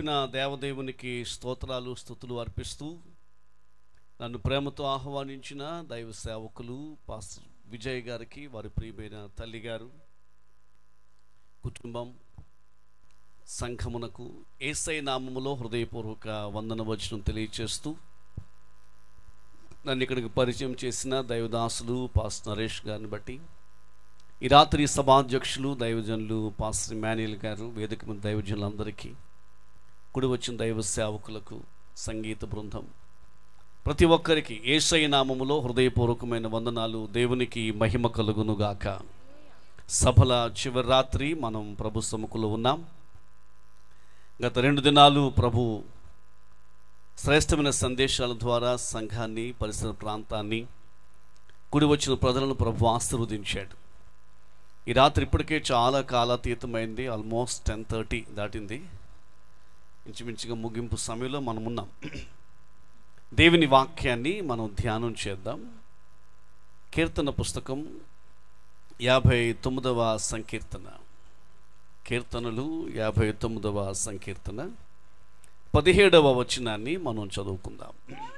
గడిపిన దేవదేవునికి స్తోత్రాలు స్థుతులు అర్పిస్తూ నన్ను ప్రేమతో ఆహ్వానించిన దైవ సేవకులు పాస్టర్ విజయ్ గారికి వారి ప్రియమైన తల్లి గారు కుటుంబం సంఘమునకు ఏసై నామములో హృదయపూర్వక వందన వచనం తెలియచేస్తూ నన్ను ఇక్కడికి పరిచయం చేసిన దైవదాసులు పాస్ నరేష్ గారిని బట్టి ఈ రాత్రి సభాధ్యక్షులు దైవజనులు పాస్టర్ మాన్యుల్ గారు వేదిక మీద దైవజనులందరికీ కుడి వచ్చిన దైవ సేవకులకు సంగీత బృందం ప్రతి ఒక్కరికి ఏసై నామములో హృదయపూర్వకమైన వందనాలు దేవునికి మహిమ కలుగునుగాక సభల చివరి రాత్రి మనం ప్రభు సముఖంలో ఉన్నాం గత రెండు దినాలు ప్రభు శ్రేష్టమైన సందేశాల ద్వారా సంఘాన్ని పరిసర ప్రాంతాన్ని కుడి వచ్చిన ప్రజలను ప్రభు ఆశీర్వదించాడు ఈ రాత్రి ఇప్పటికే చాలా కాలాతీతమైంది ఆల్మోస్ట్ టెన్ థర్టీ దాటింది ఇంచుమించుగా ముగింపు సమయంలో మనం ఉన్నాం దేవుని వాక్యాన్ని మనం ధ్యానం చేద్దాం కీర్తన పుస్తకం యాభై తొమ్మిదవ సంకీర్తన కీర్తనలు యాభై తొమ్మిదవ సంకీర్తన పదిహేడవ వచనాన్ని మనం చదువుకుందాం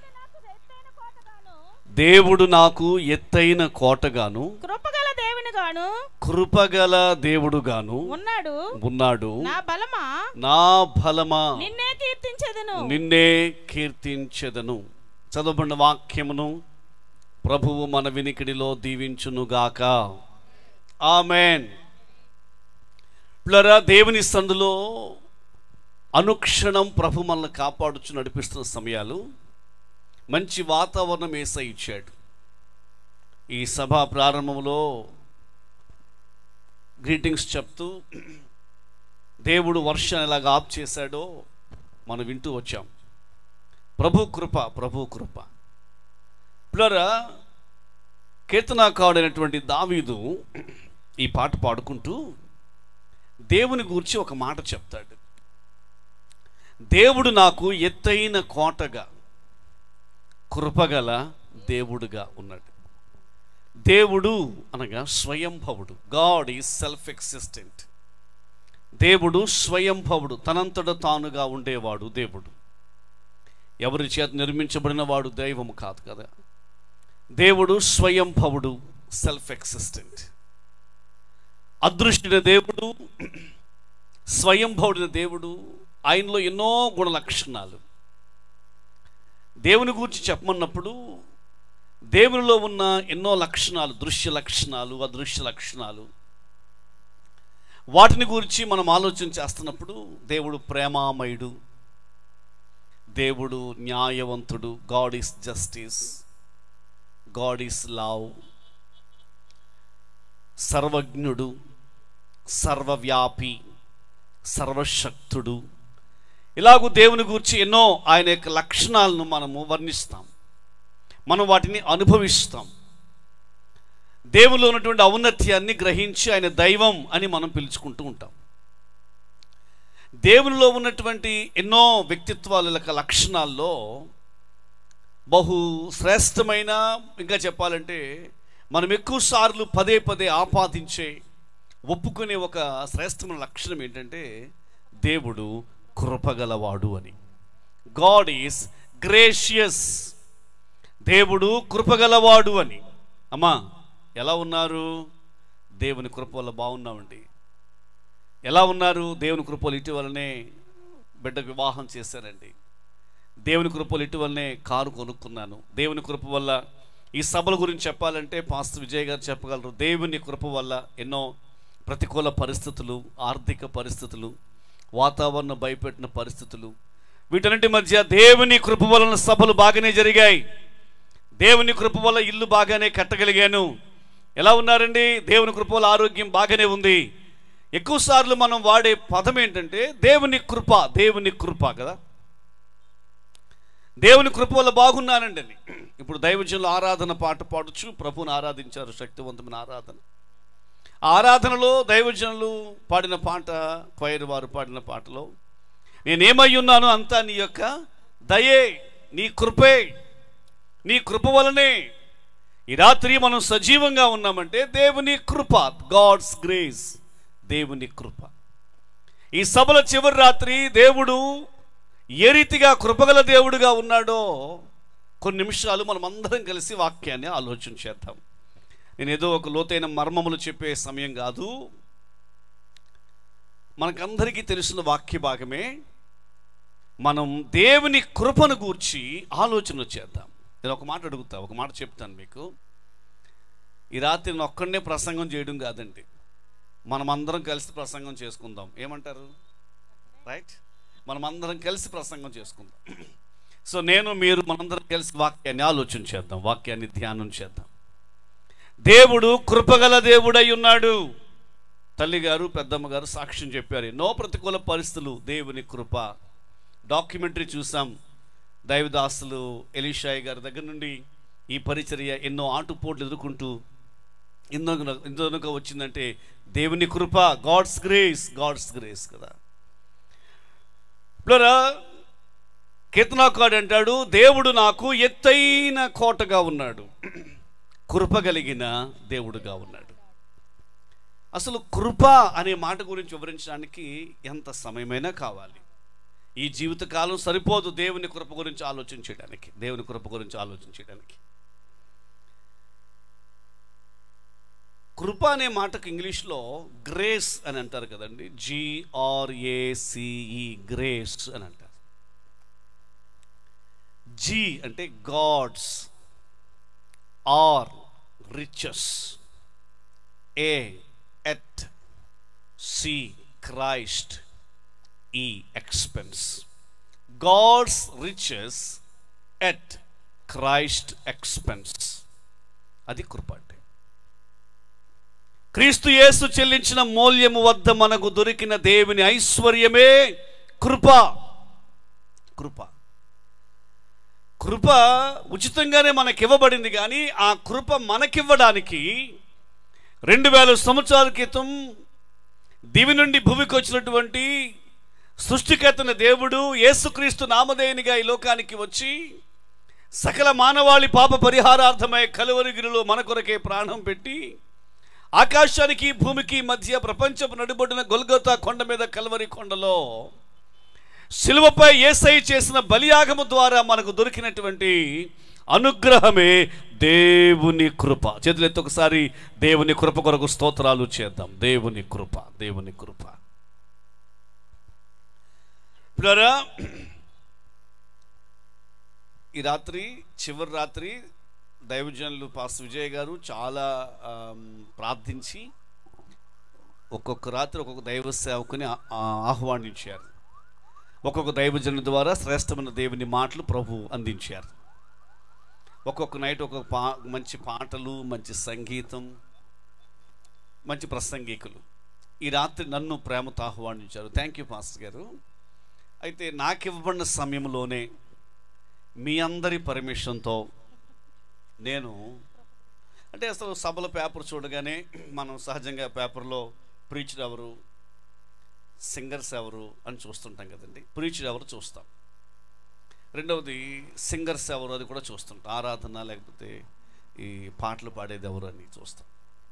దేవుడు నాకు ఎత్తైన కోటగాను కృపగల దేవుని గాను కృపగల దేవుడుగాను ఉన్నాడు ఉన్నాడు నా బలమా నా బలమా నిన్నే కీర్తించదును నిన్నే కీర్తించెదను చదవబడిన వాక్యమును ప్రభువు మన వినికిడిలో దీవించునుగాక ఆమెన్ ప్లరా దేవుని సందులో అనుక్షణం ప్రభు మనల్ని కాపాడుచు నడిపిస్తున్న సమయాలు మంచి వాతావరణం ఏసై ఇచ్చాడు ఈ సభ ప్రారంభంలో గ్రీటింగ్స్ చెప్తూ దేవుడు వర్షాన్ని ఎలాగ ఆఫ్ చేశాడో మనం వింటూ వచ్చాం ప్రభు కృప ప్రభు కృప పిల్లరా కీర్తనాకారుడైనటువంటి దావీదు ఈ పాట పాడుకుంటూ దేవుని గురించి ఒక మాట చెప్తాడు దేవుడు నాకు ఎత్తైన కోటగా కృపగల దేవుడుగా ఉన్నాడు దేవుడు అనగా స్వయంభవుడు గాడ్ ఈజ్ సెల్ఫ్ ఎక్సిస్టెంట్ దేవుడు స్వయంభవుడు తనంతట తానుగా ఉండేవాడు దేవుడు ఎవరి చేత నిర్మించబడిన వాడు దైవము కాదు కదా దేవుడు స్వయంభవుడు సెల్ఫ్ ఎక్సిస్టెంట్ అదృష్టిన దేవుడు స్వయంభవుడిన దేవుడు ఆయనలో ఎన్నో గుణ లక్షణాలు దేవుని గురించి చెప్పమన్నప్పుడు దేవునిలో ఉన్న ఎన్నో లక్షణాలు దృశ్య లక్షణాలు అదృశ్య లక్షణాలు వాటిని గురించి మనం ఆలోచన చేస్తున్నప్పుడు దేవుడు ప్రేమామయుడు దేవుడు న్యాయవంతుడు God is justice God is love సర్వజ్ఞుడు సర్వవ్యాపి సర్వశక్తుడు ఇలాగూ దేవుని గురించి ఎన్నో ఆయన యొక్క లక్షణాలను మనము వర్ణిస్తాం మనం వాటిని అనుభవిస్తాం దేవులో ఉన్నటువంటి ఔన్నత్యాన్ని గ్రహించి ఆయన దైవం అని మనం పిలుచుకుంటూ ఉంటాం దేవునిలో ఉన్నటువంటి ఎన్నో వ్యక్తిత్వాల యొక్క లక్షణాల్లో బహు శ్రేష్టమైన ఇంకా చెప్పాలంటే మనం ఎక్కువ సార్లు పదే పదే ఆపాదించే ఒప్పుకునే ఒక శ్రేష్టమైన లక్షణం ఏంటంటే దేవుడు కృపగలవాడు అని గాడ్ ఈస్ గ్రేషియస్ దేవుడు కృపగలవాడు అని అమ్మా ఎలా ఉన్నారు దేవుని కృప వల్ల బాగున్నామండి ఎలా ఉన్నారు దేవుని కృపలు ఇటీవలనే బిడ్డకు వివాహం చేశారండి దేవుని కృపలు ఇటీవలనే కారు కొనుక్కున్నాను దేవుని కృప వల్ల ఈ సభల గురించి చెప్పాలంటే పాస్టర్ విజయ్ గారు చెప్పగలరు దేవుని కృప వల్ల ఎన్నో ప్రతికూల పరిస్థితులు ఆర్థిక పరిస్థితులు వాతావరణ భయపెట్టిన పరిస్థితులు వీటన్నిటి మధ్య దేవుని కృప వలన సభలు బాగానే జరిగాయి దేవుని కృప వల్ల ఇల్లు బాగానే కట్టగలిగాను ఎలా ఉన్నారండి దేవుని కృప వల్ల ఆరోగ్యం బాగానే ఉంది ఎక్కువ సార్లు మనం వాడే పదం ఏంటంటే దేవుని కృప దేవుని కృప కదా దేవుని కృప వల్ల బాగున్నానండి అని ఇప్పుడు దైవజనులు ఆరాధన పాట పాడుచు ప్రభుని ఆరాధించారు శక్తివంతమైన ఆరాధన ఆ ఆరాధనలో దైవజనులు పాడిన పాట క్వైర్ వారు పాడిన పాటలో నేనేమై ఉన్నాను అంతా నీ యొక్క దయే నీ కృపే నీ కృప వలనే ఈ రాత్రి మనం సజీవంగా ఉన్నామంటే దేవుని కృప గాడ్స్ గ్రేస్ దేవుని కృప ఈ సభల చివరి రాత్రి దేవుడు ఏ రీతిగా కృపగల దేవుడుగా ఉన్నాడో కొన్ని నిమిషాలు మనం అందరం కలిసి వాక్యాన్ని ఆలోచన చేద్దాం నేను ఏదో ఒక లోతైన మర్మములు చెప్పే సమయం కాదు మనకందరికీ తెలిసిన వాక్య భాగమే మనం దేవుని కృపను గూర్చి ఆలోచన చేద్దాం నేను ఒక మాట అడుగుతా ఒక మాట చెప్తాను మీకు ఈ రాత్రి నేను ఒక్కడనే ప్రసంగం చేయడం కాదండి మనం అందరం కలిసి ప్రసంగం చేసుకుందాం ఏమంటారు రైట్ మనం అందరం కలిసి ప్రసంగం చేసుకుందాం సో నేను మీరు మనందరం కలిసి వాక్యాన్ని ఆలోచన చేద్దాం వాక్యాన్ని ధ్యానం చేద్దాం దేవుడు కృపగల దేవుడై ఉన్నాడు తల్లి గారు పెద్దమ్మ గారు సాక్ష్యం చెప్పారు ఎన్నో ప్రతికూల పరిస్థితులు దేవుని కృప డాక్యుమెంటరీ చూసాం దైవదాసులు ఎలీషాయి గారి దగ్గర నుండి ఈ పరిచర్య ఎన్నో ఆటుపోట్లు ఎదుర్కొంటూ ఎన్నో ఎందోనక వచ్చిందంటే దేవుని కృప గాడ్స్ గ్రేస్ గాడ్స్ గ్రేస్ కదా ఇప్పుడు కీర్తనాకాడు అంటాడు దేవుడు నాకు ఎత్తైన కోటగా ఉన్నాడు కృప కలిగిన దేవుడుగా ఉన్నాడు అసలు కృప అనే మాట గురించి వివరించడానికి ఎంత సమయమైనా కావాలి ఈ జీవితకాలం సరిపోదు దేవుని కృప గురించి ఆలోచించడానికి దేవుని కృప గురించి ఆలోచించడానికి కృప అనే మాటకు ఇంగ్లీష్లో గ్రేస్ అని అంటారు కదండి జిఆర్ఏసిఈ గ్రేస్ అని అంటారు జి అంటే God's R riches A at C Christ E expense God's riches at Christ expense అది కృప అంటే క్రీస్తు యేసు చెల్లించిన మూల్యము వద్ద మనకు దొరికిన దేవుని ఐశ్వర్యమే కృప కృప కృప ఉచితంగానే మనకి ఇవ్వబడింది కానీ ఆ కృప మనకివ్వడానికి రెండు వేల సంవత్సరాల క్రితం దివి నుండి భూమికి వచ్చినటువంటి సృష్టికర్తన దేవుడు యేసుక్రీస్తు నామధేయునిగా ఈ లోకానికి వచ్చి సకల మానవాళి పాప పరిహారార్థమై కలువరిగిరిలో మన కొరకే ప్రాణం పెట్టి ఆకాశానికి భూమికి మధ్య ప్రపంచపు నడుబడిన గొల్గొతా కొండ మీద కల్వరి కొండలో శిలువపై ఏసై చేసిన బలియాగము ద్వారా మనకు దొరికినటువంటి అనుగ్రహమే దేవుని కృప చేతులెత్తి ఒకసారి దేవుని కృప కొరకు స్తోత్రాలు చేద్దాం దేవుని కృప దేవుని కృప పిల్లరా ఈ రాత్రి చివరి రాత్రి దైవజనులు పాస్ విజయ్ గారు చాలా ఆమ్, ప్రార్థించి ఒక్కొక్క రాత్రి ఒక్కొక్క దైవ సేవకుని ఆ- ఆ- ఆహ్వానించారు ఒక్కొక్క దైవజనుల ద్వారా శ్రేష్టమైన దేవుని మాటలు ప్రభు అందించారు ఒక్కొక్క నైట్ ఒక్కొక్క పా మంచి పాటలు మంచి సంగీతం మంచి ప్రసంగికులు ఈ రాత్రి నన్ను ప్రేమతో ఆహ్వానించారు థ్యాంక్ యూ పాస్టర్ గారు అయితే నాకు ఇవ్వబడిన సమయంలోనే మీ అందరి పర్మిషన్తో నేను అంటే అసలు సభలో పేపర్ చూడగానే మనం సహజంగా పేపర్లో ప్రీచర్ ఎవరు సింగర్స్ ఎవరు అని చూస్తుంటాం కదండి ప్రీచర్ ఎవరు చూస్తాం రెండవది సింగర్స్ ఎవరు అది కూడా చూస్తుంటాం ఆరాధన లేకపోతే ఈ పాటలు పాడేది ఎవరు అని చూస్తాం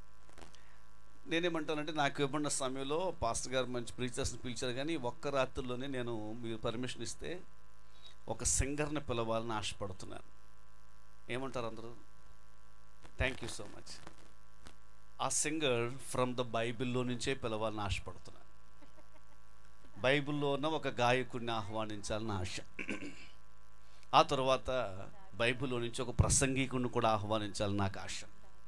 నేనేమంటానంటే నాకు ఇవ్వబడిన సమయంలో పాస్టర్ గారు మంచి ప్రీచర్స్ని పిలిచారు కానీ ఒక్క రాత్రిలోనే నేను మీరు పర్మిషన్ ఇస్తే ఒక సింగర్ని పిలవాలని ఆశపడుతున్నాను ఏమంటారు అందరూ థ్యాంక్ యూ సో మచ్ ఆ సింగర్ ఫ్రమ్ ద బైబిల్లో నుంచే పిలవాలని ఆశపడుతున్నాను బైబిల్లో ఉన్న ఒక గాయకుడిని ఆహ్వానించాలని ఆశ ఆ తర్వాత బైబిల్లో నుంచి ఒక ప్రసంగికుడిని కూడా ఆహ్వానించాలని నాకు ఆశ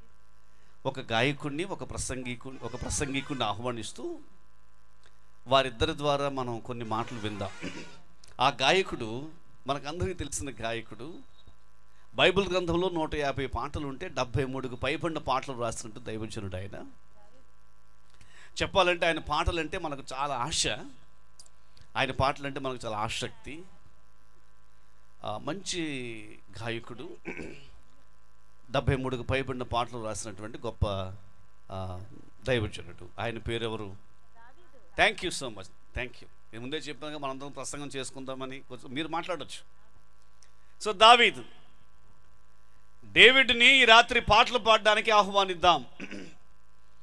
ఒక గాయకుడిని ఒక ప్రసంగికుని ఒక ప్రసంగికుడిని ఆహ్వానిస్తూ వారిద్దరి ద్వారా మనం కొన్ని మాటలు విందాం ఆ గాయకుడు మనకందరికీ తెలిసిన గాయకుడు బైబిల్ గ్రంథంలో నూట యాభై పాటలు ఉంటే డెబ్బై మూడుకు పైబడిన పాటలు రాసినట్టు దైవజనుడు ఆయన చెప్పాలంటే ఆయన పాటలంటే మనకు చాలా ఆశ ఆయన పాటలంటే మనకు చాలా ఆసక్తి ఆ, మంచి గాయకుడు డెబ్బై మూడుకు పైబడిన పాటలు రాసినటువంటి గొప్ప ఆ, దైవజనుడు ఆయన పేరు ఎవరు thank you so much thank you నేను ముందే చెప్పాను మనందరం ప్రసంగం చేసుకుందామని కొంచెం మీరు మాట్లాడొచ్చు సో దావీదు డేవిడ్ని ఈ రాత్రి పాటలు పాడడానికి ఆహ్వానిద్దాం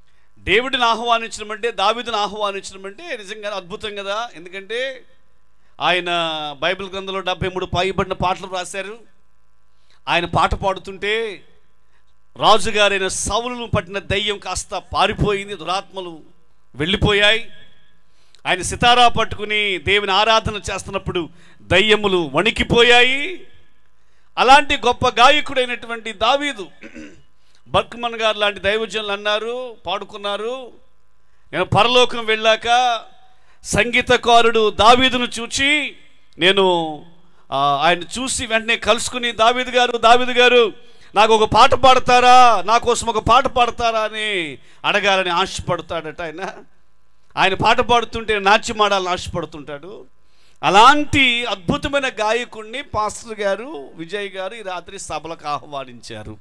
డేవిడ్ని ఆహ్వానించడం అంటే దావీదుని ఆహ్వానించడం అంటే నిజంగా అద్భుతం కదా ఎందుకంటే ఆయన బైబిల్ గ్రంథంలో డెబ్బై మూడు పైబడిన పాటలు రాశారు ఆయన పాట పాడుతుంటే రాజుగారైన సౌలును పట్టిన దయ్యం కాస్త పారిపోయింది దురాత్మలు వెళ్ళిపోయాయి ఆయన సితారా పట్టుకుని దేవుని ఆరాధన చేస్తున్నప్పుడు దయ్యములు వణికిపోయాయి అలాంటి గొప్ప గాయకుడైనటువంటి దావీదు బర్క్మన్ గారు లాంటి దైవజనులు అన్నారు పాడుకున్నారు నేను పరలోకం వెళ్ళాక సంగీతకారుడు దావీదును చూచి నేను ఆ, ఆయన చూసి వెంటనే కలుసుకుని దావీదు గారు దావీదు గారు నాకు ఒక పాట పాడతారా నా కోసం ఒక పాట పాడతారా అని అడగాలని ఆశపడతాడట ఆయన ఆయన పాట పాడుతుంటే నాట్యం ఆడాలని ఆశపడుతుంటాడు అలాంటి అద్భుతమైన గాయకుడిని పాస్టర్ గారు విజయ్ గారు ఈ రాత్రి సభలకు ఆహ్వానించారు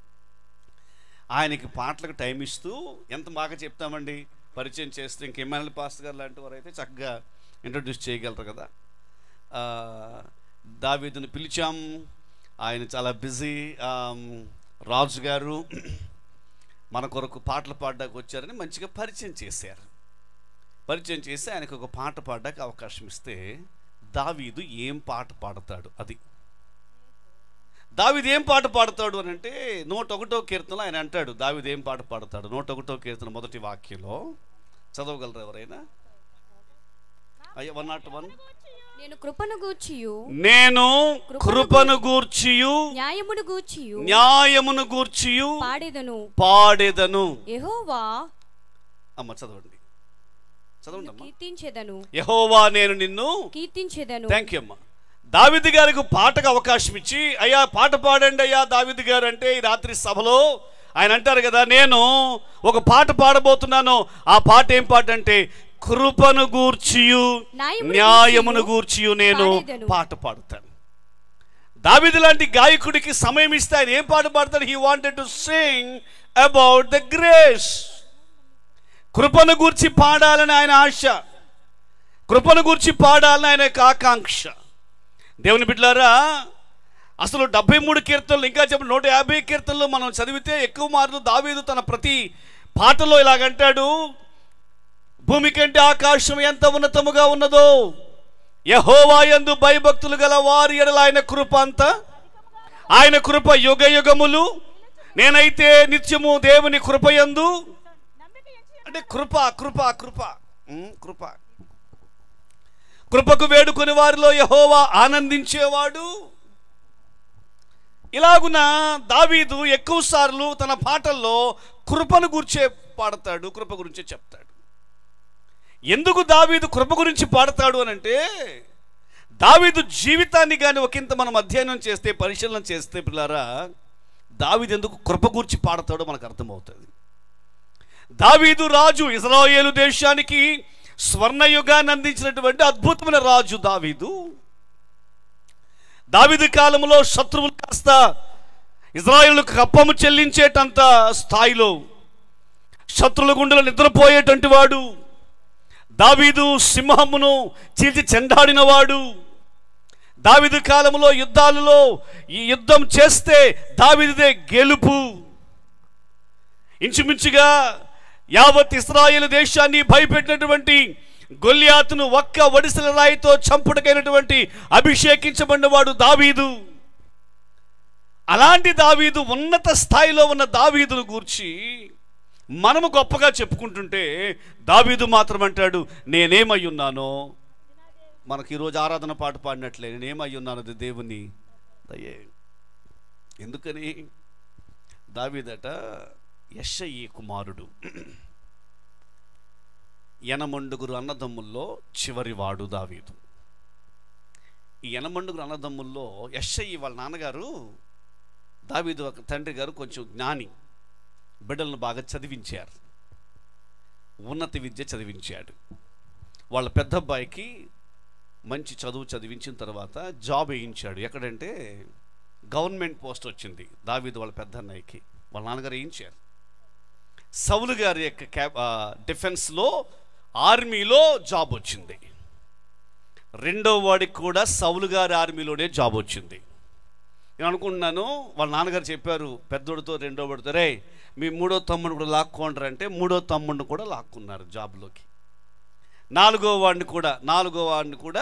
ఆయనకి పాటలకు టైం ఇస్తూ ఎంత బాగా చెప్తామండి పరిచయం చేస్తే ఇంక ఎమ్మెల్యే పాస్టర్ గారు లాంటి వారు అయితే చక్కగా ఇంట్రడ్యూస్ చేయగలరు కదా ఆ, దావీదుని పిలిచాం ఆయన చాలా బిజీ రాజు గారు మన కొరకు పాటలు పాడడానికి వచ్చారని మంచిగా పరిచయం చేశారు పరిచయం చేసి ఆయనకు ఒక పాట పాడడానికి అవకాశం ఇస్తే దావీదు ఏం పాట పాడతాడు అది దావీదు ఏం పాట పాడతాడు అని అంటే నూట ఒకటో కీర్తనలో ఆయన అంటాడు దావీదు ఏం పాట పాడతాడు నూట ఒకటో కీర్తన మొదటి వాక్యంలో చదవగలరు ఎవరైనా అయ్యా వన్ నాట్ వన్ నేను కృపను గూర్చియు నేను కృపను గూర్చియు న్యాయమును గూర్చియు న్యాయమును గూర్చియు పాడేదను పాడేదను యెహోవా అమ్మ చదవండి చదవండి అమ్మ కీర్తించెదను యహోవా నేను నిన్ను కీర్తించెదను థ్యాంక్ యూ అమ్మా దావిద్ గారికి పాటకు అవకాశం ఇచ్చి అయ్యా పాట పాడండి అయ్యా దావిద్ గారు అంటే ఈ రాత్రి సభలో ఆయన అంటారు కదా నేను ఒక పాట పాడబోతున్నాను ఆ పాట ఏం పాట అంటే కృపను గూర్చియు న్యాయమును న్యాయమును గూర్చియు గూర్చియు నేను పాడేదను. పాట పాడుతాను దావిది లాంటి గాయకుడికి సమయం ఇస్తే ఆయన ఏం పాట పాడతాడు he wanted to sing about the grace కృపను గూర్చి పాడాలని ఆయన ఆశ కృపను గూర్చి పాడాలని ఆయన యొక్క ఆకాంక్ష దేవుని బిడ్డలారా అసలు డెబ్బై మూడు కీర్తనలు ఇంకా చెప్పండి నూట యాభై కీర్తనలు మనం చదివితే ఎక్కువ మార్లు దావీదు తన ప్రతి పాటలో ఇలాగంటాడు భూమి కంటే ఆకాశం ఎంత ఉన్నతముగా ఉన్నదో యహోవా యందు భయభక్తులు గల వారి ఎడల ఆయన కృప అంత ఆయన కృప యుగ యుగములు నేనైతే నిత్యము దేవుని కృపయందు నమ్మిక ఎంచి అంటే కృప కృప కృప ఉమ్, కృప కృపకు వేడుకొని వారిలో యహోవా ఆనందించేవాడు ఇలాగున దావీదు ఎక్కువ సార్లు తన పాటల్లో కృపను గురించే పాడతాడు కృప గురించే చెప్తాడు ఎందుకు దావీదు కృప గురించి పాడతాడు అని అంటే దావీదు జీవితాన్ని కానీ ఒకంత మనం అధ్యయనం చేస్తే పరిశీలన చేస్తే పిల్లారా దావీదు ఎందుకు కృప గురించి పాడతాడో మనకు అర్థమవుతుంది దావీదు రాజు ఇజ్రాయేలు దేశానికి స్వర్ణయుగాన్ని అందించినటువంటి అద్భుతమైన రాజు దావీదు దావీదు కాలంలో శత్రువులు కాస్త ఇజ్రాయేలుకు కప్పము చెల్లించేటంత స్థాయిలో శత్రుల గుండెలో నిద్రపోయేటువంటి వాడు దావీదు సింహమును చీల్చి చెండాడినవాడు దావీదు కాలంలో యుద్ధాలలో ఈ యుద్ధం చేస్తే దావీదుదే గెలుపు ఇంచుమించుగా యావత్ ఇస్రాయేల్ దేశాన్ని భయపెట్టినటువంటి గొల్లియాతును ఒక్క వడిసెల రాయితో చంపుటకైనటువంటి అభిషేకించబడినవాడు దావీదు అలాంటి దావీదు ఉన్నత స్థాయిలో ఉన్న దావీదును గూర్చి మనము గొప్పగా చెప్పుకుంటుంటే దావీదు మాత్రం అంటాడు నేనేమై ఉన్నానో మనకి ఈరోజు ఆరాధన పాట పాడినట్లే నేనేమై ఉన్నాను అది దేవుని దయే ఎందుకని దావీదట యెషయి కుమారుడు ఎనమండుగురు అన్నదమ్ముల్లో చివరివాడు దావీదు ఈ ఎనమండుగురు అన్నదమ్ముల్లో యెషయి వాళ్ళ నాన్నగారు దావీదు ఒక తండ్రి గారు కొంచెం జ్ఞాని బిడ్డలను బాగా చదివించారు ఉన్నత విద్య చదివించాడు వాళ్ళ పెద్ద అబ్బాయికి మంచి చదువు చదివించిన తర్వాత జాబ్ వేయించాడు ఎక్కడంటే గవర్నమెంట్ పోస్ట్ వచ్చింది దావీదు వాళ్ళ పెద్ద అన్నయ్యకి వాళ్ళ నాన్నగారు వేయించారు సౌలు గారి యొక్క క్యాబ్ ఆ, డిఫెన్స్లో ఆర్మీలో జాబ్ వచ్చింది రెండో వాడికి కూడా సౌలు గారి ఆర్మీలోనే జాబ్ వచ్చింది నేను అనుకుంటున్నాను వాళ్ళ నాన్నగారు చెప్పారు పెద్దోడితో రెండో వాడితో రే మీ మూడో తమ్ముడు కూడా లాక్కోండ్రు అంటే మూడో తమ్ముడిని కూడా లాక్కున్నారు జాబ్లోకి నాలుగో వాడిని కూడా నాలుగో వాడిని కూడా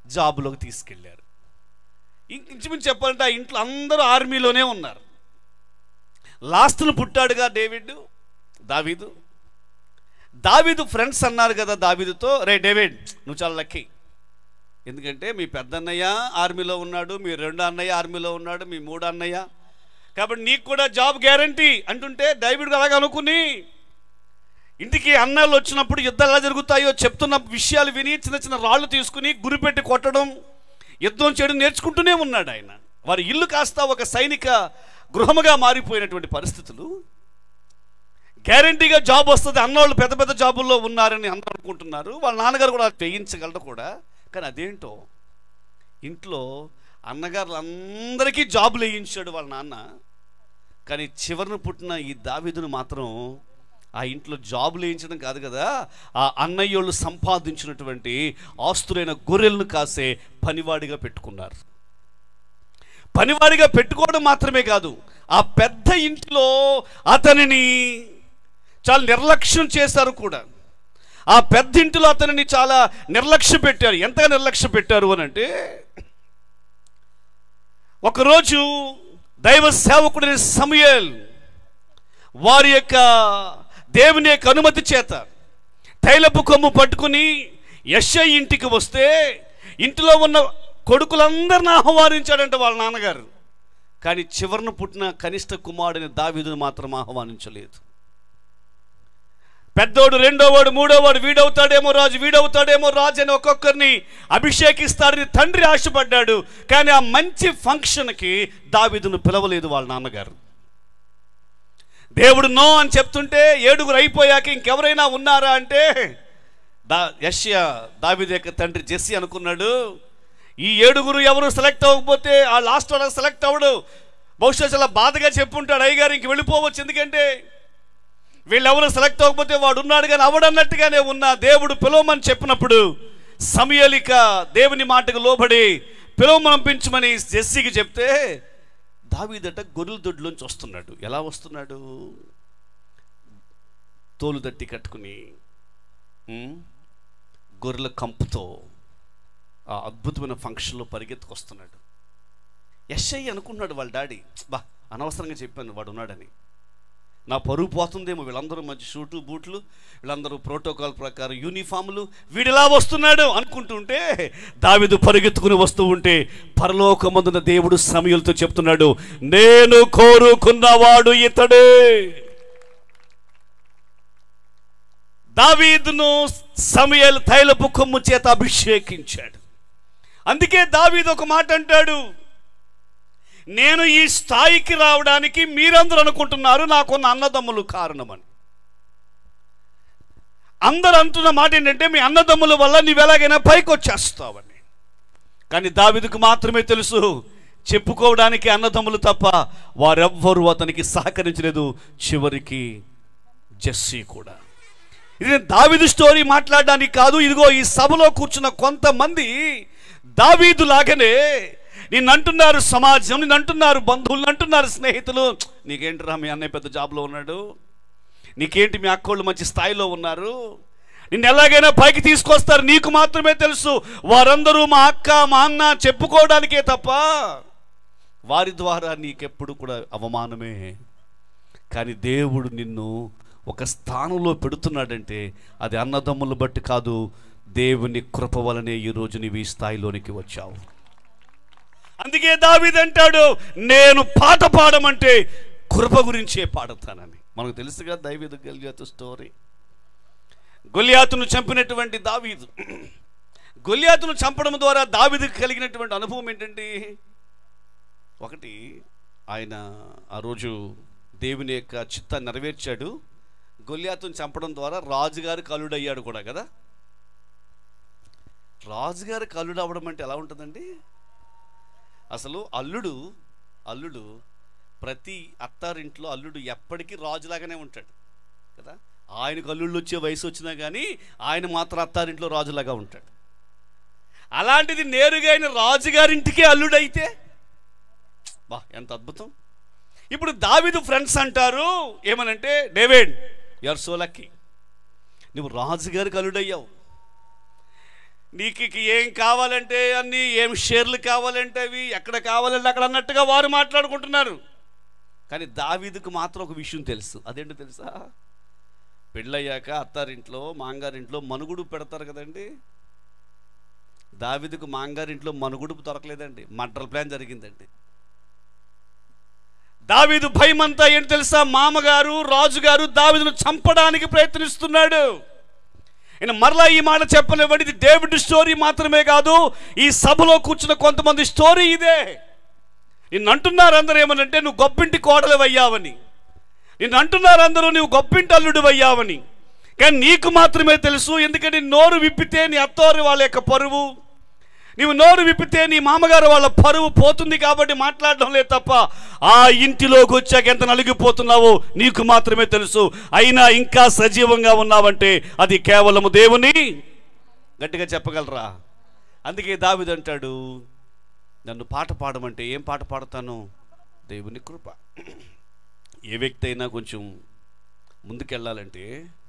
జాబులోకి తీసుకెళ్ళారు ఇం- ఇంచుమించు చెప్పాలంటే ఆ ఇంట్లో అందరూ ఆర్మీలోనే ఉన్నారు లాస్ట్ను పుట్టాడుగా డేవిడ్ దావీదు దావీదు ఫ్రెండ్స్ అన్నారు కదా దావీదుతో రే డేవిడ్ నువ్వు చాలా లక్కీ ఎందుకంటే మీ పెద్ద అన్నయ్య ఆర్మీలో ఉన్నాడు మీ రెండో అన్నయ్య ఆర్మీలో ఉన్నాడు మీ మూడో అన్నయ్య కాబట్టి నీకు కూడా జాబ్ గ్యారంటీ అంటుంటే డైవిడ్ అలాగ అనుకుని ఇంటికి అన్నాళ్ళు వచ్చినప్పుడు యుద్ధాలు ఎలా జరుగుతాయో చెప్తున్న విషయాలు విని చిన్న చిన్న రాళ్ళు తీసుకుని గురిపెట్టి కొట్టడం యుద్ధం చేయడం నేర్చుకుంటూనే ఉన్నాడు ఆయన వారి ఇల్లు కాస్త ఒక సైనిక గృహముగా మారిపోయినటువంటి పరిస్థితులు గ్యారంటీగా జాబ్ వస్తుంది అన్నోళ్ళు పెద్ద పెద్ద జాబుల్లో ఉన్నారని అందరూ అనుకుంటున్నారు వాళ్ళ నాన్నగారు కూడా చేయించగలరు కూడా కానీ అదేంటో ఇంట్లో అన్నగారులందరికీ జాబులు వేయించాడు వాళ్ళ నాన్న కానీ చివరిన పుట్టిన ఈ దావీదును మాత్రం ఆ ఇంట్లో జాబులు వేయించడం కాదు కదా ఆ అన్నయ్యోళ్ళు సంపాదించినటువంటి ఆస్తులైన గొర్రెలను కాసే పనివాడిగా పెట్టుకున్నారు పనివాడిగా పెట్టుకోవడం మాత్రమే కాదు ఆ పెద్ద ఇంట్లో అతనిని చాలా నిర్లక్ష్యం చేశారు కూడా ఆ పెద్ద ఇంటిలో అతనిని చాలా నిర్లక్ష్యం పెట్టారు ఎంతగా నిర్లక్ష్యం పెట్టారు అని అంటే ఒకరోజు దైవ సేవకుడిని సమయల్ వారి యొక్క దేవుని యొక్క అనుమతి చేత తైలపు కొమ్ము పట్టుకుని యశ్ఐ ఇంటికి వస్తే ఇంటిలో ఉన్న కొడుకులందరిని ఆహ్వానించాడంట వాళ్ళ నాన్నగారు కానీ చివరిన పుట్టిన కనిష్ట కుమారుడిని దావీదును మాత్రం ఆహ్వానించలేదు పెద్దోడు రెండోవాడు మూడోవాడు వీడవుతాడేమో రాజు వీడవుతాడేమో రాజు అని ఒక్కొక్కరిని అభిషేకిస్తాడని తండ్రి ఆశపడ్డాడు కానీ ఆ మంచి ఫంక్షన్కి దావీదును పిలవలేదు వాళ్ళ నాన్నగారు దేవుడు నో అని చెప్తుంటే ఏడుగురు అయిపోయాక ఇంకెవరైనా ఉన్నారా అంటే దా యష్యా దావీదు యొక్క తండ్రి జెస్సి అనుకున్నాడు ఈ ఏడుగురు ఎవరు సెలెక్ట్ అవ్వకపోతే ఆ లాస్ట్ వాళ్ళకి సెలెక్ట్ అవ్వడు బహుశా చాలా బాధగా చెప్పుంటాడు అయ్యగారు ఇంక వెళ్ళిపోవచ్చు ఎందుకంటే వీళ్ళెవరు సెలెక్ట్ అవ్వకపోతే వాడు ఉన్నాడు కానీ అవడన్నట్టుగానే ఉన్న దేవుడు పిలవమని చెప్పినప్పుడు సమయలిక దేవుని మాటకు లోబడి పిలవమనిపించమని జెస్సీకి చెప్తే దావీదట గొర్రెల దొడ్లోంచి వస్తున్నాడు ఎలా వస్తున్నాడు తోలు దట్టి కట్టుకుని ఉమ్, గొర్రెల కంపుతో ఆ అద్భుతమైన ఫంక్షన్లో పరిగెత్తుకొస్తున్నాడు ఎస్ఐ అనుకున్నాడు వాళ్ళ డాడీ బా అనవసరంగా చెప్పాను వాడు ఉన్నాడని నా పరువు పోతుందేమో వీళ్ళందరూ మంచి షూట్లు బూట్లు వీళ్ళందరూ ప్రోటోకాల్ ప్రకారం యూనిఫామ్లు వీడిలా వస్తున్నాడు అనుకుంటుంటే దావిదు పరిగెత్తుకుని వస్తూ ఉంటే పరలోకమందున దేవుడు సమయులతో చెప్తున్నాడు నేను కోరుకున్నవాడు ఇతడే దావీదును సమయల్ తైలపు కొమ్ము చేత అభిషేకించాడు అందుకే దావీదు ఒక మాట అంటాడు నేను ఈ స్థాయికి రావడానికి మీరందరూ అనుకుంటున్నారు నాకున్న అన్నదమ్ములు కారణమని అందరు అంటున్న మాట ఏంటంటే మీ అన్నదమ్ముల వల్ల నీవు ఎలాగైనా పైకి వచ్చేస్తావని కానీ దావిదుకు మాత్రమే తెలుసు చెప్పుకోవడానికి అన్నదమ్ములు తప్ప వారెవ్వరూ అతనికి సహకరించలేదు చివరికి జెస్సీ కూడా ఇది నేను దావీదు స్టోరీ మాట్లాడడానికి కాదు ఇదిగో ఈ సభలో కూర్చున్న కొంతమంది దావీదు లాగానే నిన్ను అంటున్నారు సమాజం నిన్ను అంటున్నారు బంధువులు అంటున్నారు స్నేహితులు నీకేంటిరా మీ అన్నయ్య పెద్ద జాబ్లో ఉన్నాడు నీకేంటి మీ అక్కోళ్ళు మంచి స్థాయిలో ఉన్నారు నిన్ను ఎలాగైనా పైకి తీసుకొస్తారు నీకు మాత్రమే తెలుసు వారందరూ మా అక్క మా అన్న చెప్పుకోవడానికే తప్ప వారి ద్వారా నీకెప్పుడు కూడా అవమానమే కానీ దేవుడు నిన్ను ఒక స్థానంలో పెడుతున్నాడంటే అది అన్నదమ్ములు బట్టి కాదు దేవుని కృప వలనే ఈరోజు నీవు ఈ స్థాయిలోనికి వచ్చావు అందుకే దావీదంటాడు నేను పాట పాడమంటే కృప గురించే పాడతానని మనకు తెలుసు కదా దైవీదు గొల్యాతు స్టోరీ గొల్యాతును చంపినటువంటి దావీదు గొల్యాతును చంపడం ద్వారా దావీదుకు కలిగినటువంటి అనుభవం ఏంటంటే ఒకటి ఆయన ఆ రోజు దేవుని యొక్క చిత్తాన్ని నెరవేర్చాడు గొల్యాతును చంపడం ద్వారా రాజుగారు కలుడయ్యాడు కూడా కదా రాజుగారు కలుడు అవ్వడం అంటే ఎలా ఉంటుందండి అసలు అల్లుడు అల్లుడు ప్రతి అత్తారింట్లో అల్లుడు ఎప్పటికీ రాజులాగానే ఉంటాడు కదా ఆయనకు అల్లుళ్ళు వచ్చే వయసు వచ్చినా కానీ ఆయన మాత్రం అత్తారింట్లో రాజులాగా ఉంటాడు అలాంటిది నేరుగా ఆయన రాజుగారింటికే అల్లుడైతే బా ఎంత అద్భుతం ఇప్పుడు దావిదు ఫ్రెండ్స్ అంటారు ఏమనంటే డేవిడ్ ఆర్ సో లక్కీ నువ్వు రాజుగారికి అల్లుడయ్యావు నీకు ఇక ఏం కావాలంటే అన్ని ఏం షేర్లు కావాలంటే అవి ఎక్కడ కావాలంటే అక్కడ అన్నట్టుగా వారు మాట్లాడుకుంటున్నారు కానీ దావీదుకు మాత్రం ఒక విషయం తెలుసు అదేంటో తెలుసా పెళ్ళయ్యాక అత్తారింట్లో మాంగారింట్లో మనుగుడు పెడతారు కదండి దావీదుకు మాంగారింట్లో మనుగుడు దొరకలేదండి మర్డర్ ప్లాన్ జరిగిందండి దావీదు భయం అంతా ఏంటి తెలుసా మామగారు రాజుగారు దావీదును చంపడానికి ప్రయత్నిస్తున్నాడు ఈయన మరలా ఈ మాట చెప్పనివ్వండి ఇది డేవిడ్ స్టోరీ మాత్రమే కాదు ఈ సభలో కూర్చున్న కొంతమంది స్టోరీ ఇదే నిన్ను అంటున్నారు అందరూ ఏమనంటే నువ్వు గొప్పింటి కోడలు అయ్యావని నిన్ను అంటున్నారు అందరూ నువ్వు గొప్పింటి అల్లుడు అయ్యావని కానీ నీకు మాత్రమే తెలుసు ఎందుకంటే నోరు విప్పితే నీ అత్తవారి వాళ్ళ యొక్క పరువు నీవు నోరు విప్పితే నీ మామగారు వాళ్ళ పరువు పోతుంది కాబట్టి మాట్లాడడం లేదు తప్ప ఆ ఇంటిలోకి వచ్చాక ఎంత నలిగిపోతున్నావో నీకు మాత్రమే తెలుసు అయినా ఇంకా సజీవంగా ఉన్నావంటే అది కేవలము దేవుని గట్టిగా చెప్పగలరా అందుకే దావిది అంటాడు నన్ను పాట పాడమంటే ఏం పాట పాడతాను దేవుని కృప ఏ వ్యక్తి అయినా కొంచెం ముందుకెళ్ళాలంటే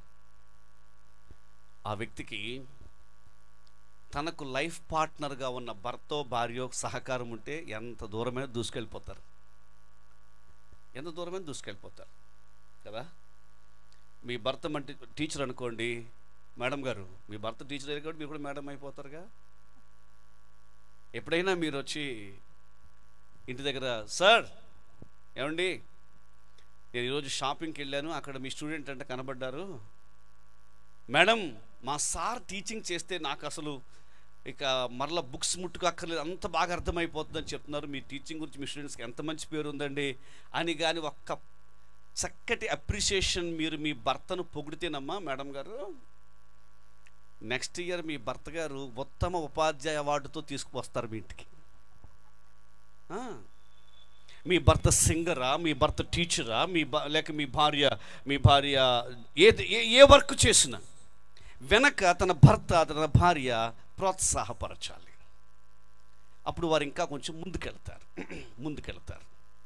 ఆ వ్యక్తికి తనకు లైఫ్ పార్ట్నర్గా ఉన్న భర్తో భార్యో సహకారం ఉంటే ఎంత దూరమైనా దూసుకెళ్ళిపోతారు ఎంత దూరమైనా దూసుకెళ్ళిపోతారు కదా మీ భర్త మంటి టీచర్ అనుకోండి మేడం గారు మీ భర్త టీచర్ అయితే మీరు కూడా మేడం అయిపోతారుగా ఎప్పుడైనా మీరు వచ్చి ఇంటి దగ్గర సార్ ఏమండి నేను ఈరోజు షాపింగ్కి వెళ్ళాను అక్కడ మీ స్టూడెంట్ అంటే కనబడ్డారు మేడం మా సార్ టీచింగ్ చేస్తే నాకు అసలు ఇక మరలా బుక్స్ ముట్టుకు అక్కర్లేదు అంత బాగా అర్థమైపోతుందని చెప్తున్నారు మీ టీచింగ్ గురించి మీ స్టూడెంట్స్కి ఎంత మంచి పేరు ఉందండి అని కానీ ఒక్క చక్కటి అప్రిషియేషన్ మీరు మీ భర్తను పొగిడితేనమ్మా మేడం గారు నెక్స్ట్ ఇయర్ మీ భర్త గారు ఉత్తమ ఉపాధ్యాయ అవార్డుతో తీసుకువస్తారు మీ ఇంటికి ఆ. మీ భర్త సింగరా మీ భర్త టీచరా మీ భా- లేక మీ భార్య మీ భార్య ఏది ఏ ఏ వర్క్ చేసినా వెనక తన భర్త తన భార్య ప్రోత్సాహపరచాలి అప్పుడు వారు ఇంకా కొంచెం ముందుకెళ్తారు ముందుకెళ్తారు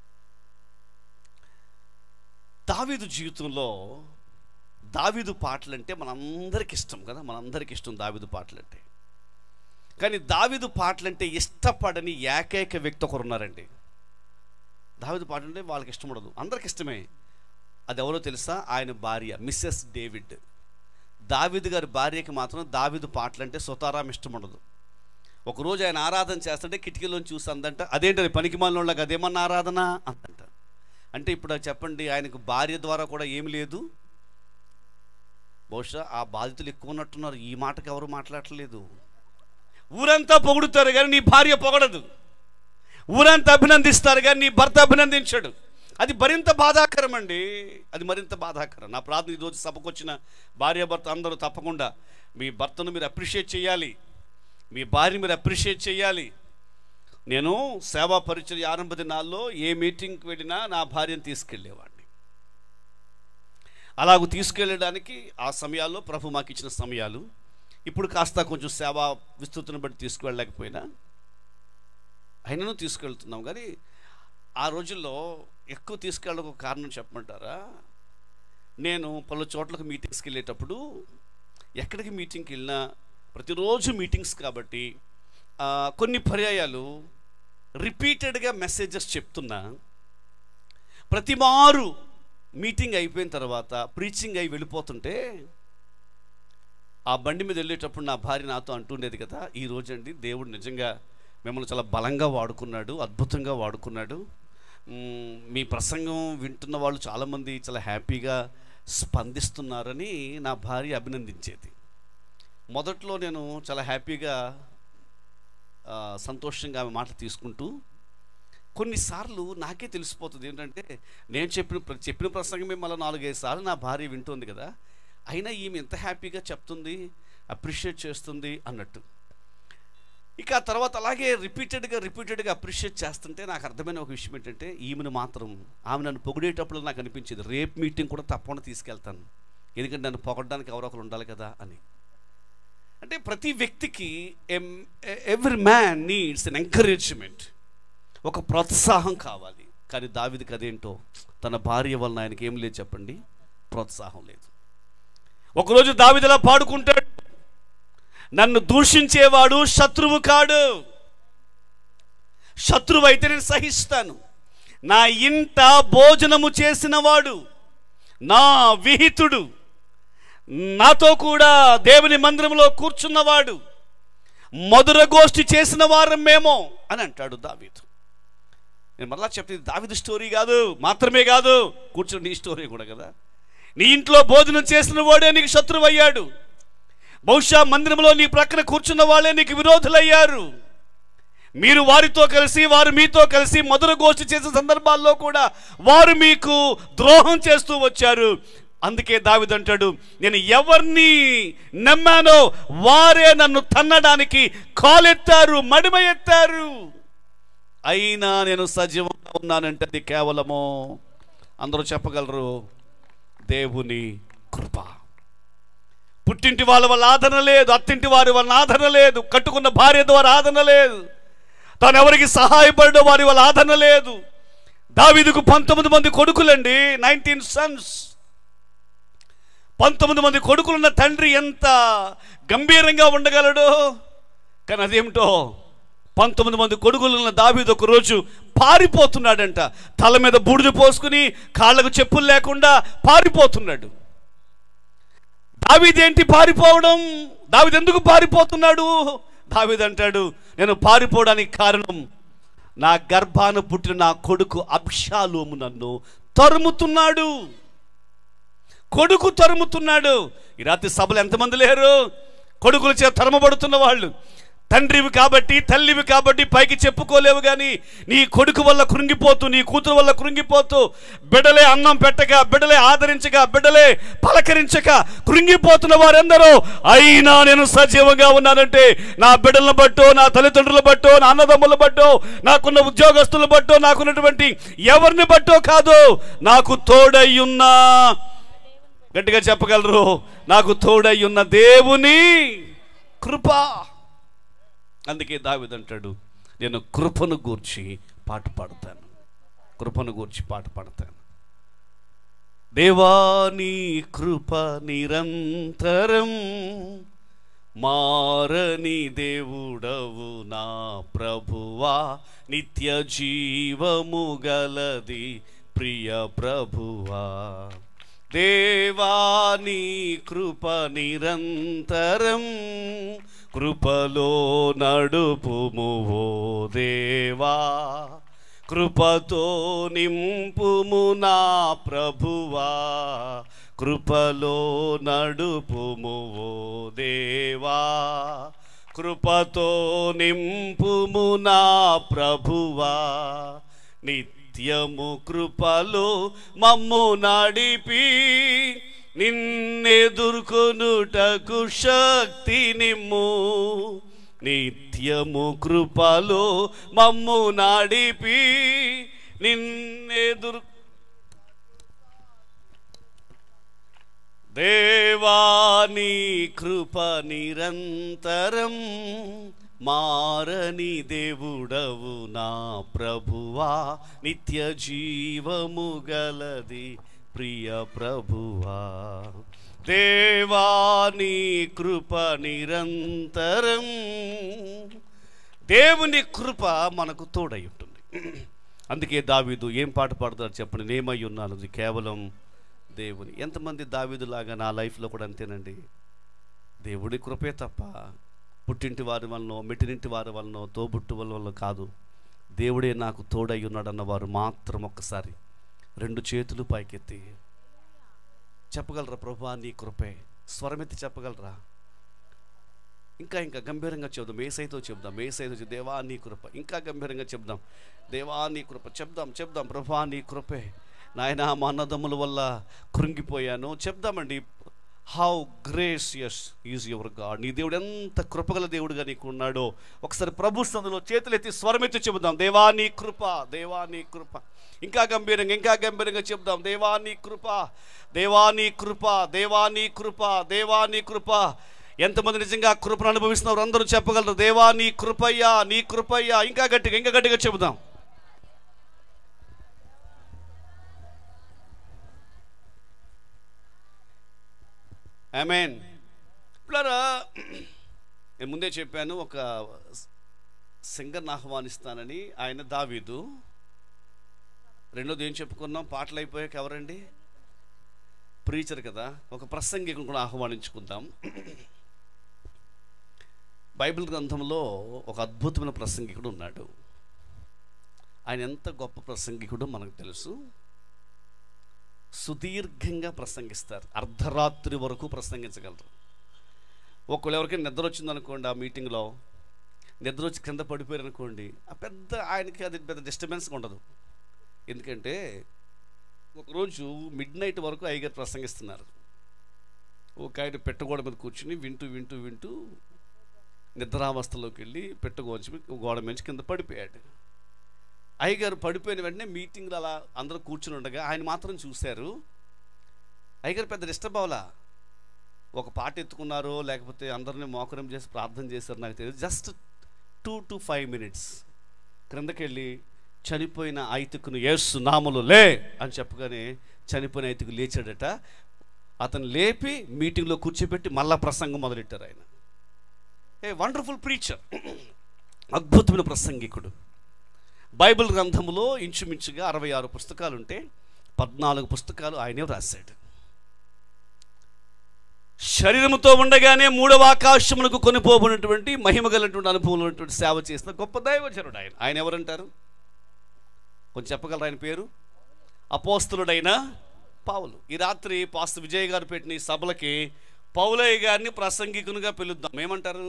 దావీదు జీవితంలో దావీదు పాటలంటే మనందరికి ఇష్టం కదా మనందరికి ఇష్టం దావీదు పాటలంటే కానీ దావీదు పాటలంటే ఇష్టపడని ఏకైక వ్యక్తి ఒకరు ఉన్నారండి దావీదు పాటలు అంటే వాళ్ళకి ఇష్టం ఉండదు అందరికి ఇష్టమే అది ఎవరో తెలుసా ఆయన భార్య మిస్సెస్ డేవిడ్ దావీదు గారి భార్యకి మాత్రం దావీదు పాటలు అంటే సుతారాం ఇష్టం ఉండదు ఒకరోజు ఆయన ఆరాధన చేస్తుంటే కిటికీలోంచి చూసి అందంట అదేంటది పనికి మాలినోళ్ళకి అదేమన్నా ఆరాధన అందంట అంటే ఇప్పుడు అది చెప్పండి ఆయనకు భార్య ద్వారా కూడా ఏమి లేదు బహుశా ఆ బాధితులు ఎక్కువ ఉన్నట్టున్నారు ఈ మాటకు ఎవరు మాట్లాడట్లేదు ఊరంతా పొగుడుతారు కానీ నీ భార్య పొగడదు ఊరంతా అభినందిస్తారు కానీ నీ భర్త అభినందించడు అది మరింత బాధాకరం అండి అది మరింత బాధాకరం నా ప్రార్థన ఈరోజు సభకు వచ్చిన భార్య భర్త అందరూ తప్పకుండా మీ భర్తను మీరు అప్రిషియేట్ చేయాలి మీ భార్యని మీరు అప్రిషియేట్ చేయాలి నేను సేవా పరిచయ ఆరంభ దినాల్లో ఏ మీటింగ్కి వెళ్ళినా నా భార్యను తీసుకెళ్ళేవాడిని అలాగూ తీసుకెళ్ళడానికి ఆ సమయాల్లో ప్రభు మాకు ఇచ్చిన సమయాలు ఇప్పుడు కాస్త కొంచెం సేవా విస్తృతిని బట్టి తీసుకువెళ్ళలేకపోయినా అయినను తీసుకెళ్తున్నాం కానీ ఆ రోజుల్లో ఎక్కువ తీసుకెళ్ళడానికి ఒక కారణం చెప్పమంటారా నేను పలు చోట్లకు మీటింగ్స్కి వెళ్ళేటప్పుడు ఎక్కడికి మీటింగ్కి వెళ్ళినా ప్రతిరోజు మీటింగ్స్ కాబట్టి ఆ, కొన్ని పర్యాయాలు రిపీటెడ్గా మెసేజెస్ చెప్తున్నా ప్రతి మారు మీటింగ్ అయిపోయిన తర్వాత ప్రీచింగ్ అయి వెళ్ళిపోతుంటే ఆ బండి మీద వెళ్ళేటప్పుడు నా భార్య నాతో అంటుండేది కదా ఈ రోజండి దేవుడు నిజంగా మిమ్మల్ని చాలా బలంగా వాడుకున్నాడు అద్భుతంగా వాడుకున్నాడు మ్మ్, మీ ప్రసంగం వింటున్న వాళ్ళు చాలామంది చాలా హ్యాపీగా స్పందిస్తున్నారని నా భార్య అభినందించేది మొదట్లో నేను చాలా హ్యాపీగా ఆ, సంతోషంగా ఆమె మాట తీసుకుంటూ కొన్నిసార్లు నాకే తెలిసిపోతుంది ఏంటంటే నేను చెప్పిన ప్ర- చెప్పిన ప్రసంగమే మళ్ళీ నాలుగైదు సార్లు నా భార్య వింటుంది కదా అయినా ఈమె ఎంత హ్యాపీగా చెప్తుంది అప్రిషియేట్ చేస్తుంది అన్నట్టు ఇక ఆ తర్వాత అలాగే రిపీటెడ్గా రిపీటెడ్గా అప్రిషియేట్ చేస్తుంటే నాకు అర్థమైన ఒక విషయం ఏంటంటే ఈమెను మాత్రం ఆమె నన్ను పొగిడేటప్పుడు నాకు అనిపించేది రేపు మీటింగ్ కూడా తప్పకుండా తీసుకెళ్తాను ఎందుకంటే నన్ను పొగడడానికి ఎవరో ఒకరు ఉండాలి కదా అని అంటే ప్రతి వ్యక్తికి every man needs an encouragement ఒక ప్రోత్సాహం కావాలి కానీ దావిదికి అదేంటో తన భార్య వలన ఆయనకి ఏం లేదు చెప్పండి ప్రోత్సాహం లేదు ఒకరోజు దావిదిలా పాడుకుంటాడు నన్ను దూషించేవాడు శత్రువు కాడు శత్రువు అయితే నేను సహిస్తాను నా ఇంట భోజనము చేసినవాడు నా విహితుడు నాతో కూడా దేవుని మందిరంలో కూర్చున్నవాడు మధుర గోష్ఠి చేసిన వారం మేమో అని అంటాడు దావీదు నేను మరలా చెప్తుంది దావీదు స్టోరీ కాదు మాత్రమే కాదు కూర్చుని నీ స్టోరీ కూడా కదా నీ ఇంట్లో భోజనం చేసిన వాడే నీకు శత్రువు అయ్యాడు బహుశా మందిరంలో నీ ప్రక్కన కూర్చున్న వాళ్ళే నీకు విరోధులయ్యారు మీరు వారితో కలిసి వారు మీతో కలిసి మధుర గోష్ఠి చేసే సందర్భాల్లో కూడా వారు మీకు ద్రోహం చేస్తూ వచ్చారు అందుకే దావిదంటాడు నేను ఎవరిని నమ్మానో వారే నన్ను తన్నడానికి కాలెత్తారు మడిమ ఎత్తారు అయినా నేను సజీవంగా ఉన్నానంటే అది కేవలము అందరూ చెప్పగలరు దేవుని కృప పుట్టింటి వాళ్ళ వల్ల ఆదరణ లేదు అత్తింటి వారి వల్ల ఆదరణ లేదు కట్టుకున్న భార్య ద్వారా ఆదరణ లేదు తాను ఎవరికి సహాయపడడం వారి వల్ల ఆదరణ లేదు దావీదుకు పంతొమ్మిది మంది కొడుకులండి నైన్టీన్ సన్స్ పంతొమ్మిది మంది కొడుకులున్న తండ్రి ఎంత గంభీరంగా ఉండగలడు కానీ అదేమిటో పంతొమ్మిది మంది కొడుకులున్న దావీదు ఒక రోజు పారిపోతున్నాడంట తల మీద బూడిద పోసుకుని కాళ్ళకు చెప్పులు లేకుండా పారిపోతున్నాడు దావీదేంటి పారిపోవడం దావీదు ఎందుకు పారిపోతున్నాడు దావీదు అంటాడు నేను పారిపోవడానికి కారణం నా గర్భాన పుట్టిన నా కొడుకు అబ్షాలోము నన్ను తరుముతున్నాడు కొడుకు తరుముతున్నాడు ఈ రాత్రి సభలు ఎంతమంది లేరు కొడుకుల చేత తరమబడుతున్న వాళ్ళు తండ్రివి కాబట్టి తల్లివి కాబట్టి పైకి చెప్పుకోలేవు కానీ నీ కొడుకు వల్ల కృంగిపోతూ నీ కూతురు వల్ల కృంగిపోతూ బిడ్డలే అన్నం పెట్టక బిడ్డలే ఆదరించక బిడ్డలే పలకరించక కృంగిపోతున్న వారెందరో అయినా నేను సజీవంగా ఉన్నానంటే నా బిడ్డలను బట్టో నా తల్లిదండ్రుల బట్టో నా అన్నదమ్ముల బట్టో నాకున్న ఉద్యోగస్తుల బట్టో నాకున్నటువంటి ఎవరిని బట్టో కాదు నాకు తోడయ్యున్నా గట్టిగా చెప్పగలరు నాకు తోడై ఉన్న దేవుని కృప అందుకే దావిదంటాడు నేను కృపను గూర్చి పాట పాడతాను కృపను గూర్చి పాట పాడతాను దేవాని కృప నిరంతరం మారని దేవుడవు నా ప్రభువా నిత్య జీవము గలది ప్రియ ప్రభువా దేవాని కృప నిరంతరం కృపలో నడుపుము ఓ దేవా కృపతో నింపుము నా ప్రభువా కృపలో నడుపుము ఓ దేవా కృపతో నింపుము నా ప్రభువా నిత్యము కృపలో మమ్ము నడిపి నిన్నెదుర్కొనుటకు శక్తి నిమ్ము నిత్యము కృపలో మమ్ము నడిపి నిన్నెదురు దేవాని కృప నిరంతరం మారని దేవుడవు నా ప్రభువా నిత్య జీవము గలది ప్రియ ప్రభువా దేవాని కృప నిరంతరం దేవుని కృప మనకు తోడై ఉంటుంది అందుకే దావీదు ఏం పాట పాడతారు చెప్పండి నేమై ఉన్నాను అది కేవలం దేవుని ఎంతమంది దావీదులాగా నా లైఫ్లో కూడా అంతేనండి దేవుడి కృపే తప్ప పుట్టింటి వారి వలనో మెట్టినింటి వారి వలనో తోబుట్టు వల్ల కాదు దేవుడే నాకు తోడై ఉన్నాడన్న వారు మాత్రం ఒక్కసారి రెండు చేతులు పైకెత్తి చెప్పగలరా ప్రభా నీ కృపే స్వరమెత్తి చెప్పగలరా ఇంకా ఇంకా గంభీరంగా చెప్దాం ఏసైతో చెప్దాం ఏసైతో చెప్దాం దేవా నీ కృప ఇంకా గంభీరంగా చెప్దాం దేవా నీ కృప చెప్దాం చెప్దాం ప్రభా నీ కృపే నాయన మా అన్నదమ్ముల వల్ల కృంగిపోయాను చెప్దామండి how gracious is your God నీ దేవుడు ఎంత కృపగల దేవుడుగా నీకు ఉన్నాడో ఒకసారి ప్రభు సందులో చేతులెత్తి స్వరమెత్తి చెబుదాం దేవా నీ కృప దేవా నీ కృప ఇంకా గంభీరంగా ఇంకా గంభీరంగా చెప్దాం దేవా నీ కృప దేవా నీ కృప దేవా నీ కృప దేవా నీ కృప ఎంతమంది నిజంగా ఆ కృపను అనుభవిస్తున్నారు అందరూ చెప్పగలరు దేవా నీ కృపయ్యా నీ కృపయ్యా ఇంకా గట్టిగా ఇంకా గట్టిగా చెబుదాం ఆమెన్ పిల్లరా నేను ముందే చెప్పాను ఒక సింగర్ని ఆహ్వానిస్తానని ఆయన దావీదు రెండోది ఏం చెప్పుకున్నాం పాటలు అయిపోయాక ఎవరండి ప్రీచర్ కదా ఒక ప్రసంగికుని కూడా ఆహ్వానించుకుందాం బైబిల్ గ్రంథంలో ఒక అద్భుతమైన ప్రసంగికుడు ఉన్నాడు ఆయన ఎంత గొప్ప ప్రసంగికుడో మనకు తెలుసు సుదీర్ఘంగా ప్రసంగిస్తారు అర్ధరాత్రి వరకు ప్రసంగించగలరు ఒకవేళ ఎవరికైనా నిద్ర వచ్చిందనుకోండి ఆ మీటింగ్లో నిద్ర వచ్చి కింద పడిపోయారు అనుకోండి ఆ పెద్ద ఆయనకి అది పెద్ద డిస్టర్బెన్స్ ఉండదు ఎందుకంటే ఒకరోజు మిడ్ నైట్ వరకు అయ్యగారు ప్రసంగిస్తున్నారు ఒక ఆయన పెట్టగోడ మీద కూర్చుని వింటూ వింటూ వింటూ నిద్రావస్థలోకి వెళ్ళి పెట్టగోచి గోడ మంచి కింద పడిపోయాడు అయ్యగారు పడిపోయిన వెంటనే మీటింగ్లో అలా అందరూ కూర్చుని ఉండగా ఆయన మాత్రం చూశారు అయ్యగారు పెద్ద డిస్టర్బ్ అవ్వలా ఒక పాట ఎత్తుకున్నారో లేకపోతే అందరిని మోకరం చేసి ప్రార్థన చేశారు నాకు తెలియదు just two to five minutes క్రిందకెళ్ళి చనిపోయిన ఐతుకును యేసు నామలు లే అని చెప్పగానే చనిపోయిన ఐతుకు లేచాడట అతను లేపి మీటింగ్లో కూర్చోబెట్టి మళ్ళా ప్రసంగం మొదలెట్టారు ఆయన ఏ వండర్ఫుల్ ప్రీచర్ అద్భుతమైన ప్రసంగికుడు బైబిల్ గ్రంథంలో ఇంచుమించుగా అరవై ఆరు పుస్తకాలు ఉంటే పద్నాలుగు పుస్తకాలు ఆయనే రాశాడు శరీరముతో ఉండగానే మూడవ ఆకాశమునకు కొనిపోబడినటువంటి మహిమ కలిగినటువంటి అనుభవం ఉన్నటువంటి సేవ చేసిన గొప్ప దైవజనుడు ఆయన ఆయన ఎవరంటారు కొంచెం చెప్పగలరా ఆయన పేరు అపోస్తులుడైన పావులు ఈ రాత్రి పాస్త విజయ్ గారు పెట్టిన ఈ సభలకి పౌలయ్య గారిని ప్రసంగికునిగా పిలుద్దాం ఏమంటారు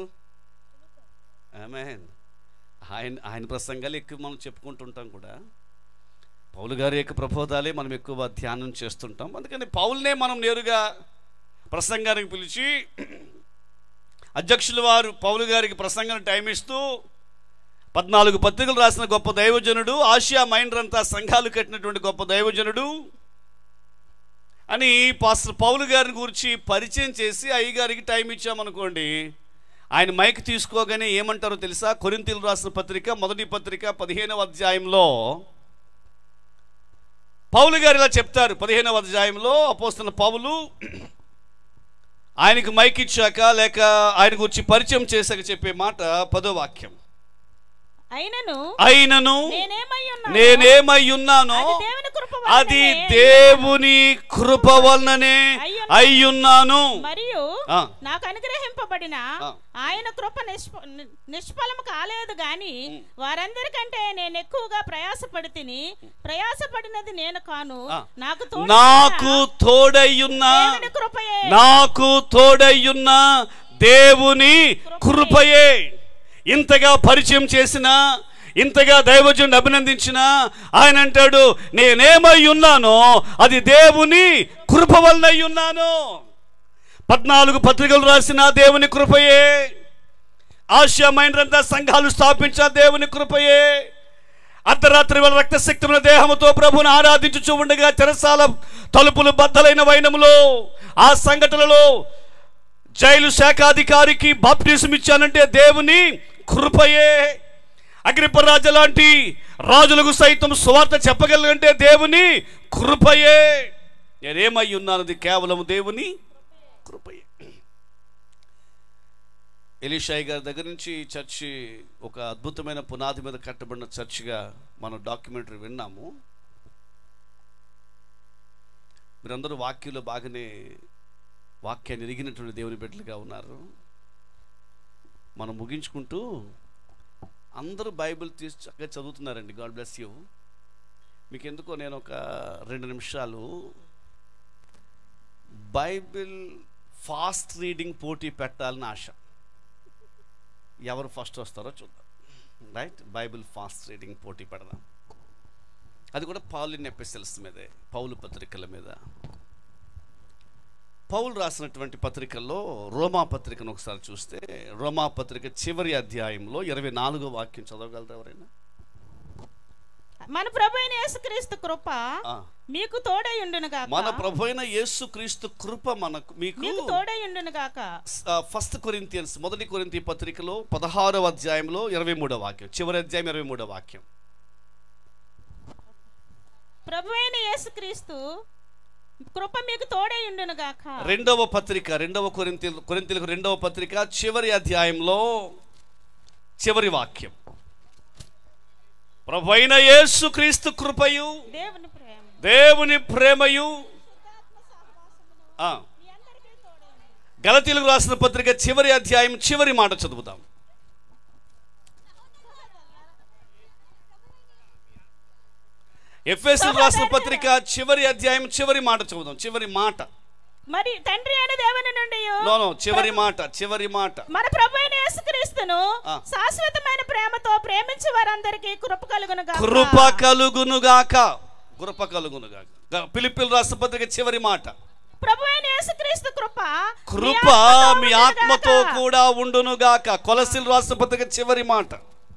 ఆమేన్ ఆయన ఆయన ప్రసంగాలు ఎక్కువ మనం చెప్పుకుంటుంటాం కూడా పౌలు గారి యొక్క ప్రబోధాలే మనం ఎక్కువ ధ్యానం చేస్తుంటాం అందుకని పౌల్నే మనం నేరుగా ప్రసంగానికి పిలిచి అధ్యక్షుల వారు పౌలు గారికి ప్రసంగానికి టైం ఇస్తూ పద్నాలుగు పత్రికలు రాసిన గొప్ప దైవజనుడు ఆసియా మైండ్ అంతా సంఘాలు కట్టినటువంటి గొప్ప దైవజనుడు అని పాస్టర్ పౌలు గారిని గురించి పరిచయం చేసి అయ్యగారికి టైం ఇచ్చామనుకోండి ఆయన మైక్ తీసుకోగానే ఏమంటారో తెలుసా కొరింతీలు రాసిన పత్రిక మొదటి పత్రిక పదిహేనవ అధ్యాయంలో పౌలు గారు ఇలా చెప్తారు పదిహేనవ అధ్యాయంలో అపోస్తున్న పౌలు ఆయనకు మైక్ ఇచ్చాక లేక ఆయన గురించి పరిచయం చేశాక చెప్పే మాట పదో వాక్యం అయినను అయినను నేనేమై ఉన్నానో నేనేమై ఉన్నానో అది దేవుని కృప అది వలననే దేవుని కృప వలననే అయ్యున్నాను. అయ్యున్నాను మరియు ఆ. నాకు అనుగ్రహింపబడిన ఆ. ఆయన కృప నిష్ఫ ని- నిష్ఫలము కాలేదు గాని వారందరికంటే నేను ఎక్కువగా ప్రయాసపడి తిని ప్రయాసపడినది నేను కాను ఆ. నాకు తోడు నాకు తోడయ్యున్న దేవుని కృపయే నాకు తోడయ్యున్న దేవుని కృపయే ఇంతగా పరిచయం చేసిన ఇంతగా దైవజుని అభినందించిన ఆయన అంటాడు నేనేమై ఉన్నానో అది దేవుని కృప వలనై ఉన్నాను పద్నాలుగు పత్రికలు రాసిన దేవుని కృపయే ఆసియా మైండ్రంతా సంఘాలు స్థాపించిన దేవుని కృపయే అర్ధరాత్రి వేళ రక్తశక్తుల దేహముతో ప్రభుని ఆరాధించుచూ ఉండగా చెరసాల తలుపులు బద్దలైన వైనములో ఆ సంఘటనలో జైలు శాఖాధికారికి బాప్టిజం ఇచ్చానంటే దేవుని కృపయే అగ్రిపరాజు లాంటి రాజులకు సైతం సువార్త చెప్పగలంటే దేవుని కృపయే నేనేమై ఉన్నానది కేవలం దేవుని కృపయే ఎలీషాయి గారి దగ్గర నుంచి ఈ చర్చి ఒక అద్భుతమైన పునాది మీద కట్టబడిన చర్చిగా మనం డాక్యుమెంటరీ విన్నాము మీరందరూ వాక్యంలో బాగానే వాక్యాన్ని ఎరిగినటువంటి దేవుని బిడ్డలుగా ఉన్నారు మనం ముగించుకుంటూ అందరూ బైబిల్ తీసి చక్కగా చదువుతున్నారండి గాడ్ బ్లెస్ యూ మీకు ఎందుకో నేను ఒక రెండు నిమిషాలు బైబిల్ ఫాస్ట్ రీడింగ్ పోటీ పెట్టాలని ఆశ ఎవరు ఫస్ట్ వస్తారో చూద్దాం రైట్ బైబిల్ ఫాస్ట్ రీడింగ్ పోటీ పెడదాం అది కూడా పౌలిన్ ఎపిసల్స్ మీదే పౌలు పత్రికల మీద పౌలు రాసినటువంటి పత్రికల్లో రోమా పత్రికను ఒకసారి చూస్తే రోమా పత్రిక చివరి అధ్యాయంలో ఇరవై నాలుగో వాక్యం చదవగలరా ఎవరైనా మన ప్రభు అయిన యేసుక్రీస్తు కృప ఆ. మీకు తోడై ఉండును గాక మన ప్రభు అయిన యేసు క్రీస్తు కృప మనకు మీకు మీకు తోడై ఉండును గాక ఫస్ట్ కొరింతియన్స్ మొదటి కొరింతి పత్రికలో పదహారవ అధ్యాయంలో ఇరవై మూడో వాక్యం చివరి అధ్యాయం ఇరవై మూడో వాక్యం ప్రభు అయిన యేసుక్రీస్తు కృప మీకు తోడై ఉండును గాక రెండవ పత్రిక రెండవ కొరింతి కొరింతలకు రెండవ పత్రిక చివరి అధ్యాయంలో చివరి వాక్యం ప్రభైన యేసు క్రీస్తు కృపయు దేవుని ప్రేమ దేవుని ప్రేమయు ఆ, గలతీలకు రాసిన పత్రిక చివరి అధ్యాయం చివరి మాట చదువుదాం ఎఫ్ఎస్సీలకు రాసిన పత్రిక చివరి అధ్యాయం చివరి మాట చదువుదాం చివరి మాట మరి తండ్రి అయిన దేవుని నుండి నో నో చివరి మాట చివరి మాట మన ప్రభు అయిన యేసుక్రీస్తును ఆ. శాశ్వతమైన ప్రేమతో ప్రేమించే వారందరికీ కృప కలుగును గాక కృప కలుగునుగాక కృప కలుగునుగాక గ- పిలిపిలు రాసిన పత్రిక చివరి మాట ప్రభు అయిన యేసుక్రీస్తు కృప కృప మీ ఆత్మతో కూడా ఉండునుగాక కొలసిలు రాసిన పత్రిక చివరి మాట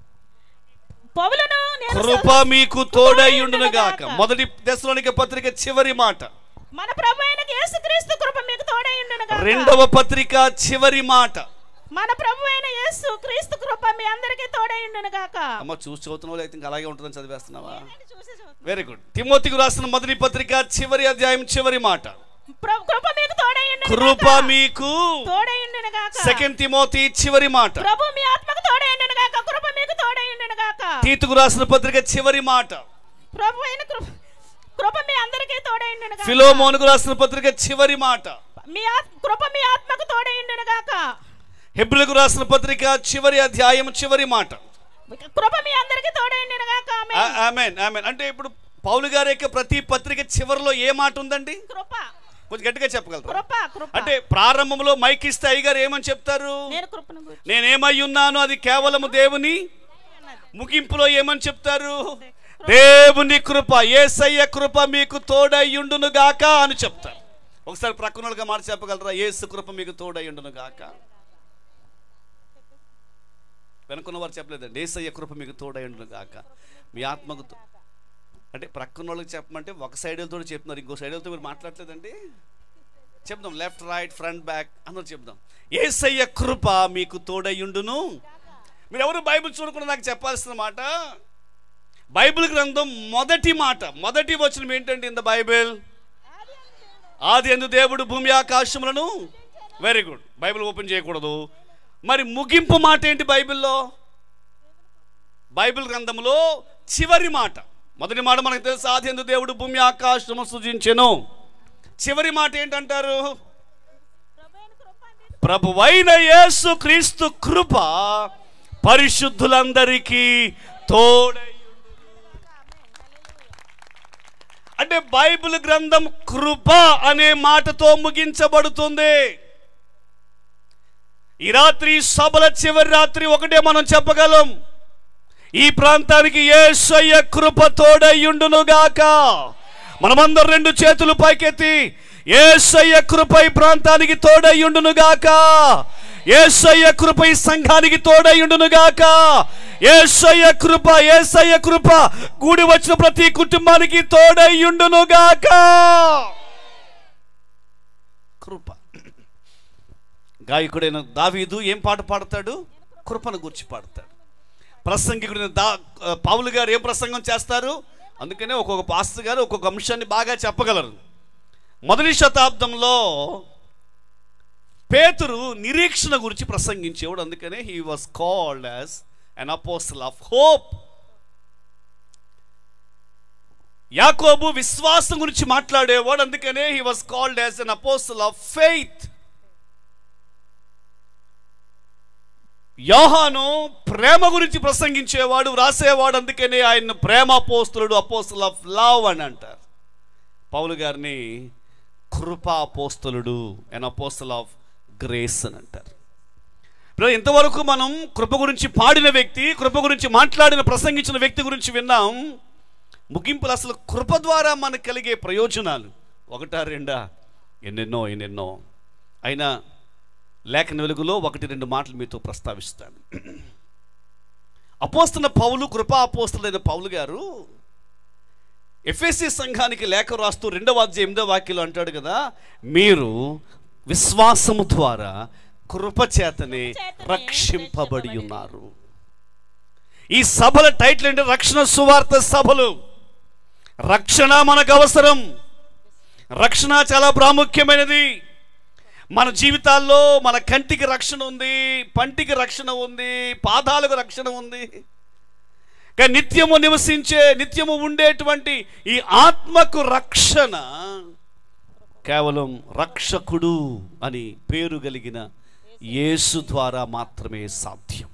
పౌలను నేను కృప మీకు తోడై ఉండునుగాక మొదటి దశలోనికి పత్రిక చివరి మాట మన ప్రభు అయిన యేసుక్రీస్తు కృప మీకు తోడై ఉండును గాక రెండవ పత్రిక చివరి మాట మన ప్రభు అయిన యేసు క్రీస్తు కృప మీ అందరికీ తోడై ఉండును గాక అమ్మ చూసి చదువుతున్నావు అయితే ఇంకా అలాగే ఉంటుందని చదివేస్తున్నావా చూసి చదువు. వెరీ గుడ్ తిమోతికి రాసిన మొదటి పత్రిక చివరి అధ్యాయం చివరి మాట ప్ర- కృప మీకు తోడై ఉండును కృప గాక. మీకు తోడై ఉండును గాక సెకండ్ తిమోతి చివరి మాట ప్రభు మీ ఆత్మకు తోడై ఉండును గాక కృప మీకు తోడై ఉండును గాక తీతుకు రాసిన పత్రిక చివరి మాట ప్రభు అయిన కృప కృప మీ అందరికీ తోడై ఉండును గాక ఫిలోమోనుకు రాసిన పత్రిక చివరి మాట మీ ఆత్- కృప మీ ఆత్మకు తోడై ఉండును గాక హెబ్రులకు రాసిన పత్రిక చివరి అధ్యాయం చివరి మాట కృప మీ అందరికీ తోడై ఉండును గాక ఆమేన్. ఆమెన్ ఆమెన్ అంటే ఇప్పుడు పౌలు గారి యొక్క ప్రతి పత్రిక చివరిలో ఏ మాట ఉందండి కృప కొంచెం గట్టిగా చెప్పగలరు కృప కృప అంటే ప్రారంభంలో మైక్ ఇస్తే అయ్యగారు ఏమని చెప్తారు నేను కృపను గురించి నేనేమై ఉన్నాను అది కేవలము దేవుని ముగింపులో ఏమని చెప్తారు దేవుని కృప ఏసయ్య కృప మీకు తోడయ్యుండును గాక అని చెప్తారు ఒకసారి ప్రక్కనలుగా మాట చెప్పగలరా ఏసు కృప మీకు తోడయ్యుండును గాక వెనుకున్న వారు చెప్పలేదండి ఏసయ్య కృప మీకు తోడయ్యుండును గాక మీ ఆత్మకు తో- అంటే ప్రక్కన వాళ్ళకి చెప్పమంటే ఒక సైడ్ వెళ్తూ చెప్తున్నారు ఇంకో సైడ్ వెళ్తూ మీరు మాట్లాడలేదండి చెప్దాం లెఫ్ట్ రైట్ ఫ్రంట్ బ్యాక్ అందరూ చెప్దాం ఏసయ్య కృప మీకు తోడయ్యుండును మీరు ఎవరు బైబిల్ చూడకుండా నాకు చెప్పాల్సిన మాట బైబిల్ గ్రంథం మొదటి మాట మొదటి వచనం ఏంటంటే ఇన్ ద బైబిల్ ఆది ఎందు దేవుడు భూమి ఆకాశములను వెరీ గుడ్ బైబిల్ ఓపెన్ చేయకూడదు మరి ముగింపు మాట ఏంటి బైబిల్లో బైబిల్ గ్రంథంలో చివరి మాట మొదటి మాట మనకు తెలుసు ఆది ఎందు దేవుడు భూమి ఆకాశము సృజించెను చివరి మాట ఏంటంటారు ప్రభువైన యేసు క్రీస్తు కృప పరిశుద్ధులందరికీ తోడై అంటే బైబిల్ గ్రంథం కృప అనే మాటతో ముగించబడుతుంది ఈ రాత్రి సభల చివరి రాత్రి ఒకటే మనం చెప్పగలం ఈ ప్రాంతానికి యేసయ్య కృప తోడయ్యుండును గాక మనమందరం రెండు చేతులు పైకెత్తి యేసయ్య కృప ఈ ప్రాంతానికి తోడయ్యుండును గాక యేసయ్య కృప ఈ సంఘానికి తోడయ్యుండును గాక యేసయ్య కృప యేసయ్య కృప కూడి వచ్చిన ప్రతి కుటుంబానికి తోడయ్యుండును గాక కృప గాయకుడైన దావీదు ఏం పాట పాడతాడు కృపను గుర్చి పాడతాడు ప్రసంగికుడైన దా పావులు గారు ఏం ప్రసంగం చేస్తారు అందుకనే ఒక్కొక్క పాస్టర్ గారు ఒక్కొక్క అంశాన్ని బాగా చెప్పగలరు మొదటి శతాబ్దంలో పేతురు నిరీక్షణ గురించి ప్రసంగించేవాడు అందుకనే he was called as an apostle of hope Yakobu విశ్వాసం గురించి మాట్లాడేవాడు అందుకనే he was called as an apostle of faith Yohanu ప్రేమ గురించి ప్రసంగించేవాడు వ్రాసేవాడు అందుకనే ఆయన ప్రేమ అపోస్తులుడు అపోస్తుల్ ఆఫ్ లవ్ అని అంటారు పౌలు గారిని కృపా అపోస్తులుడు అండ్ అపోస్తుల్ ఆఫ్ గ్రేస్ అని అంటారు ఇప్పుడు ఇంతవరకు మనం కృప గురించి పాడిన వ్యక్తి కృప గురించి మాట్లాడిన ప్రసంగించిన వ్యక్తి గురించి విన్నాం ముగింపులు అసలు కృప ద్వారా మనకు కలిగే ప్రయోజనాలు ఒకటా రెండా ఎన్నెన్నో ఎన్నెన్నో అయినా లేఖన వెలుగులో ఒకటి రెండు మాటలు మీతో ప్రస్తావిస్తాను అపోస్తున్న పౌలు కృపా అపోస్తులైన పౌలు గారు ఎఫ్ఎస్సి సంఘానికి లేఖ రాస్తూ రెండవ అధ్యాయం ఎనిమిదవ వాక్యంలో అంటాడు కదా మీరు విశ్వాసము ద్వారా కృప చేతనే రక్షింపబడి ఉన్నారు ఈ సభల టైటిల్ ఏంటి రక్షణ సువార్త సభలు రక్షణ మనకు అవసరం రక్షణ చాలా ప్రాముఖ్యమైనది మన జీవితాల్లో మన కంటికి రక్షణ ఉంది పంటికి రక్షణ ఉంది పాదాలకు రక్షణ ఉంది కానీ నిత్యము నివసించే నిత్యము ఉండేటువంటి ఈ ఆత్మకు రక్షణ కేవలం రక్షకుడు అని పేరు కలిగిన యేసు ద్వారా మాత్రమే సాధ్యం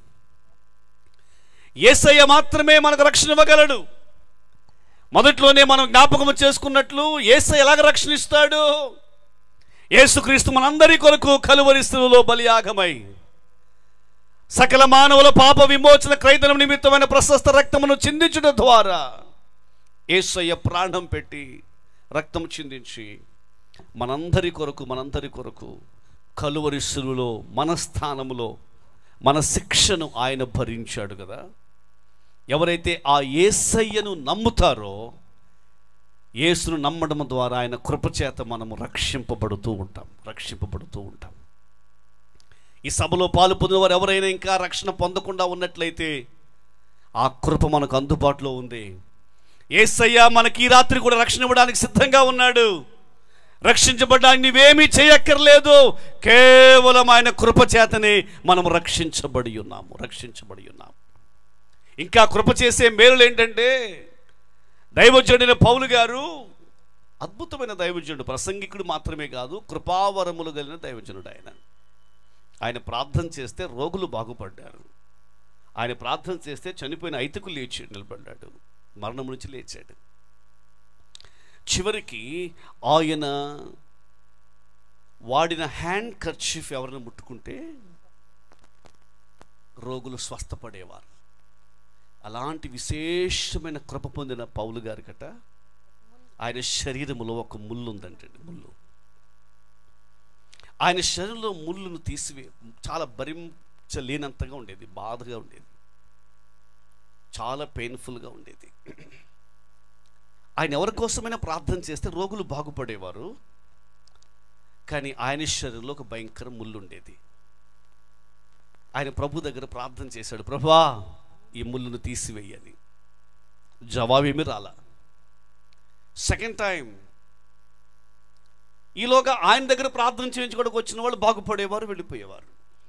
యేసయ్య మాత్రమే మనకు రక్షణ ఇవ్వగలడు మొదట్లోనే మనం జ్ఞాపకం చేసుకున్నట్లు యేసయ్య ఎలాగ రక్షణ ఇస్తాడు యేసుక్రీస్తు మనందరి కొరకు కలువరి స్థితిలో బలియాగమై సకల మానవుల పాప విమోచన క్రైతనం నిమిత్తమైన ప్రశస్త రక్తమును చిందించడం ద్వారా యేసయ్య ప్రాణం పెట్టి రక్తం చిందించి మనందరి కొరకు మనందరి కొరకు కలువరి శిలువలో మన స్థానములో మన శిక్షను ఆయన భరించాడు కదా ఎవరైతే ఆ యేసయ్యను నమ్ముతారో యేసును నమ్మడం ద్వారా ఆయన కృపచేత మనము రక్షింపబడుతూ ఉంటాం రక్షింపబడుతూ ఉంటాం ఈ సభలో పాలు పొందినవారు ఎవరైనా ఇంకా రక్షణ పొందకుండా ఉన్నట్లయితే ఆ కృప మనకు అందుబాటులో ఉంది ఏసయ్య మనకి ఈ రాత్రి కూడా రక్షణ ఇవ్వడానికి సిద్ధంగా ఉన్నాడు రక్షించబడడానికి నీవేమీ చేయక్కర్లేదు కేవలం ఆయన కృప చేతనే మనం రక్షించబడి ఉన్నాము రక్షించబడి ఉన్నాము ఇంకా కృప చేసే మేలులు ఏంటంటే దైవజనుడైన పౌలు గారు అద్భుతమైన దైవజనుడు ప్రసంగికుడు మాత్రమే కాదు కృపావరములు కలిగిన దైవజనుడు ఆయన ఆయన ప్రార్థన చేస్తే రోగులు బాగుపడ్డారు ఆయన ప్రార్థన చేస్తే చనిపోయిన ఐతుకు లేచి నిలబడ్డాడు మరణం నుంచి లేచాడు చివరికి ఆయన వాడిన హ్యాండ్ కర్చీఫ్ ఎవరిని ముట్టుకుంటే రోగులు స్వస్థపడేవారు అలాంటి విశేషమైన కృప పొందిన పౌలు గారికట ఆయన శరీరములో ఒక ముళ్ళు ఉందంటండి ముళ్ళు ఆయన శరీరంలో ముళ్ళును తీసివే చాలా భరించలేనంతగా ఉండేది బాధగా ఉండేది చాలా పెయిన్ఫుల్గా ఉండేది ఆయన ఎవరి కోసమైనా ప్రార్థన చేస్తే రోగులు బాగుపడేవారు కానీ ఆయన శరీరంలో ఒక భయంకర ముళ్ళు ఉండేది ఆయన ప్రభు దగ్గర ప్రార్థన చేశాడు ప్రభా ఈ ముళ్ళును తీసివేయని జవాబేమీ రాలా సెకండ్ టైం ఈలోగా ఆయన దగ్గర ప్రార్థన చేయించుకోవడానికి వచ్చిన వాళ్ళు బాగుపడేవారు వెళ్ళిపోయేవారు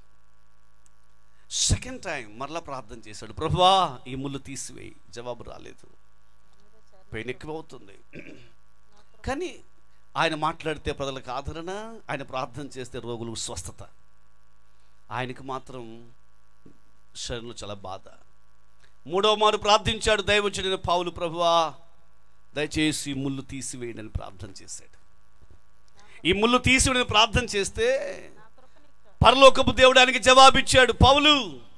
సెకండ్ టైం మరలా ప్రార్థన చేశాడు ప్రభువా ఈ ముళ్ళు తీసివేయి జవాబు రాలేదు పెయిన్ ఎక్కువ అవుతుంది కానీ ఆయన మాట్లాడితే ప్రజలకు ఆదరణ ఆయన ప్రార్థన చేస్తే రోగులు స్వస్థత ఆయనకు మాత్రం శరీరంలో చాలా బాధ మూడవ మారు ప్రార్థించాడు దైవచుడైన పావులు ప్రభువా దయచేసి ఈ ముళ్ళు తీసివేయండి అని ప్రార్థన చేశాడు ఈ ముళ్ళు తీసివేయని ప్రార్థన చేస్తే పరలోకపు దేవుడానికి జవాబిచ్చాడు పౌలు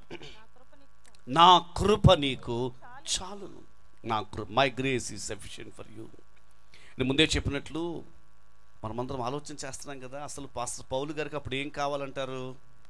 నా కృప నీకు చాలును నా కృప my grace is sufficient for you నేను ముందే చెప్పినట్లు మనమందరం ఆలోచన చేస్తున్నాం కదా అసలు పాస్టర్ పౌలు గారికి అప్పుడు ఏం కావాలంటారు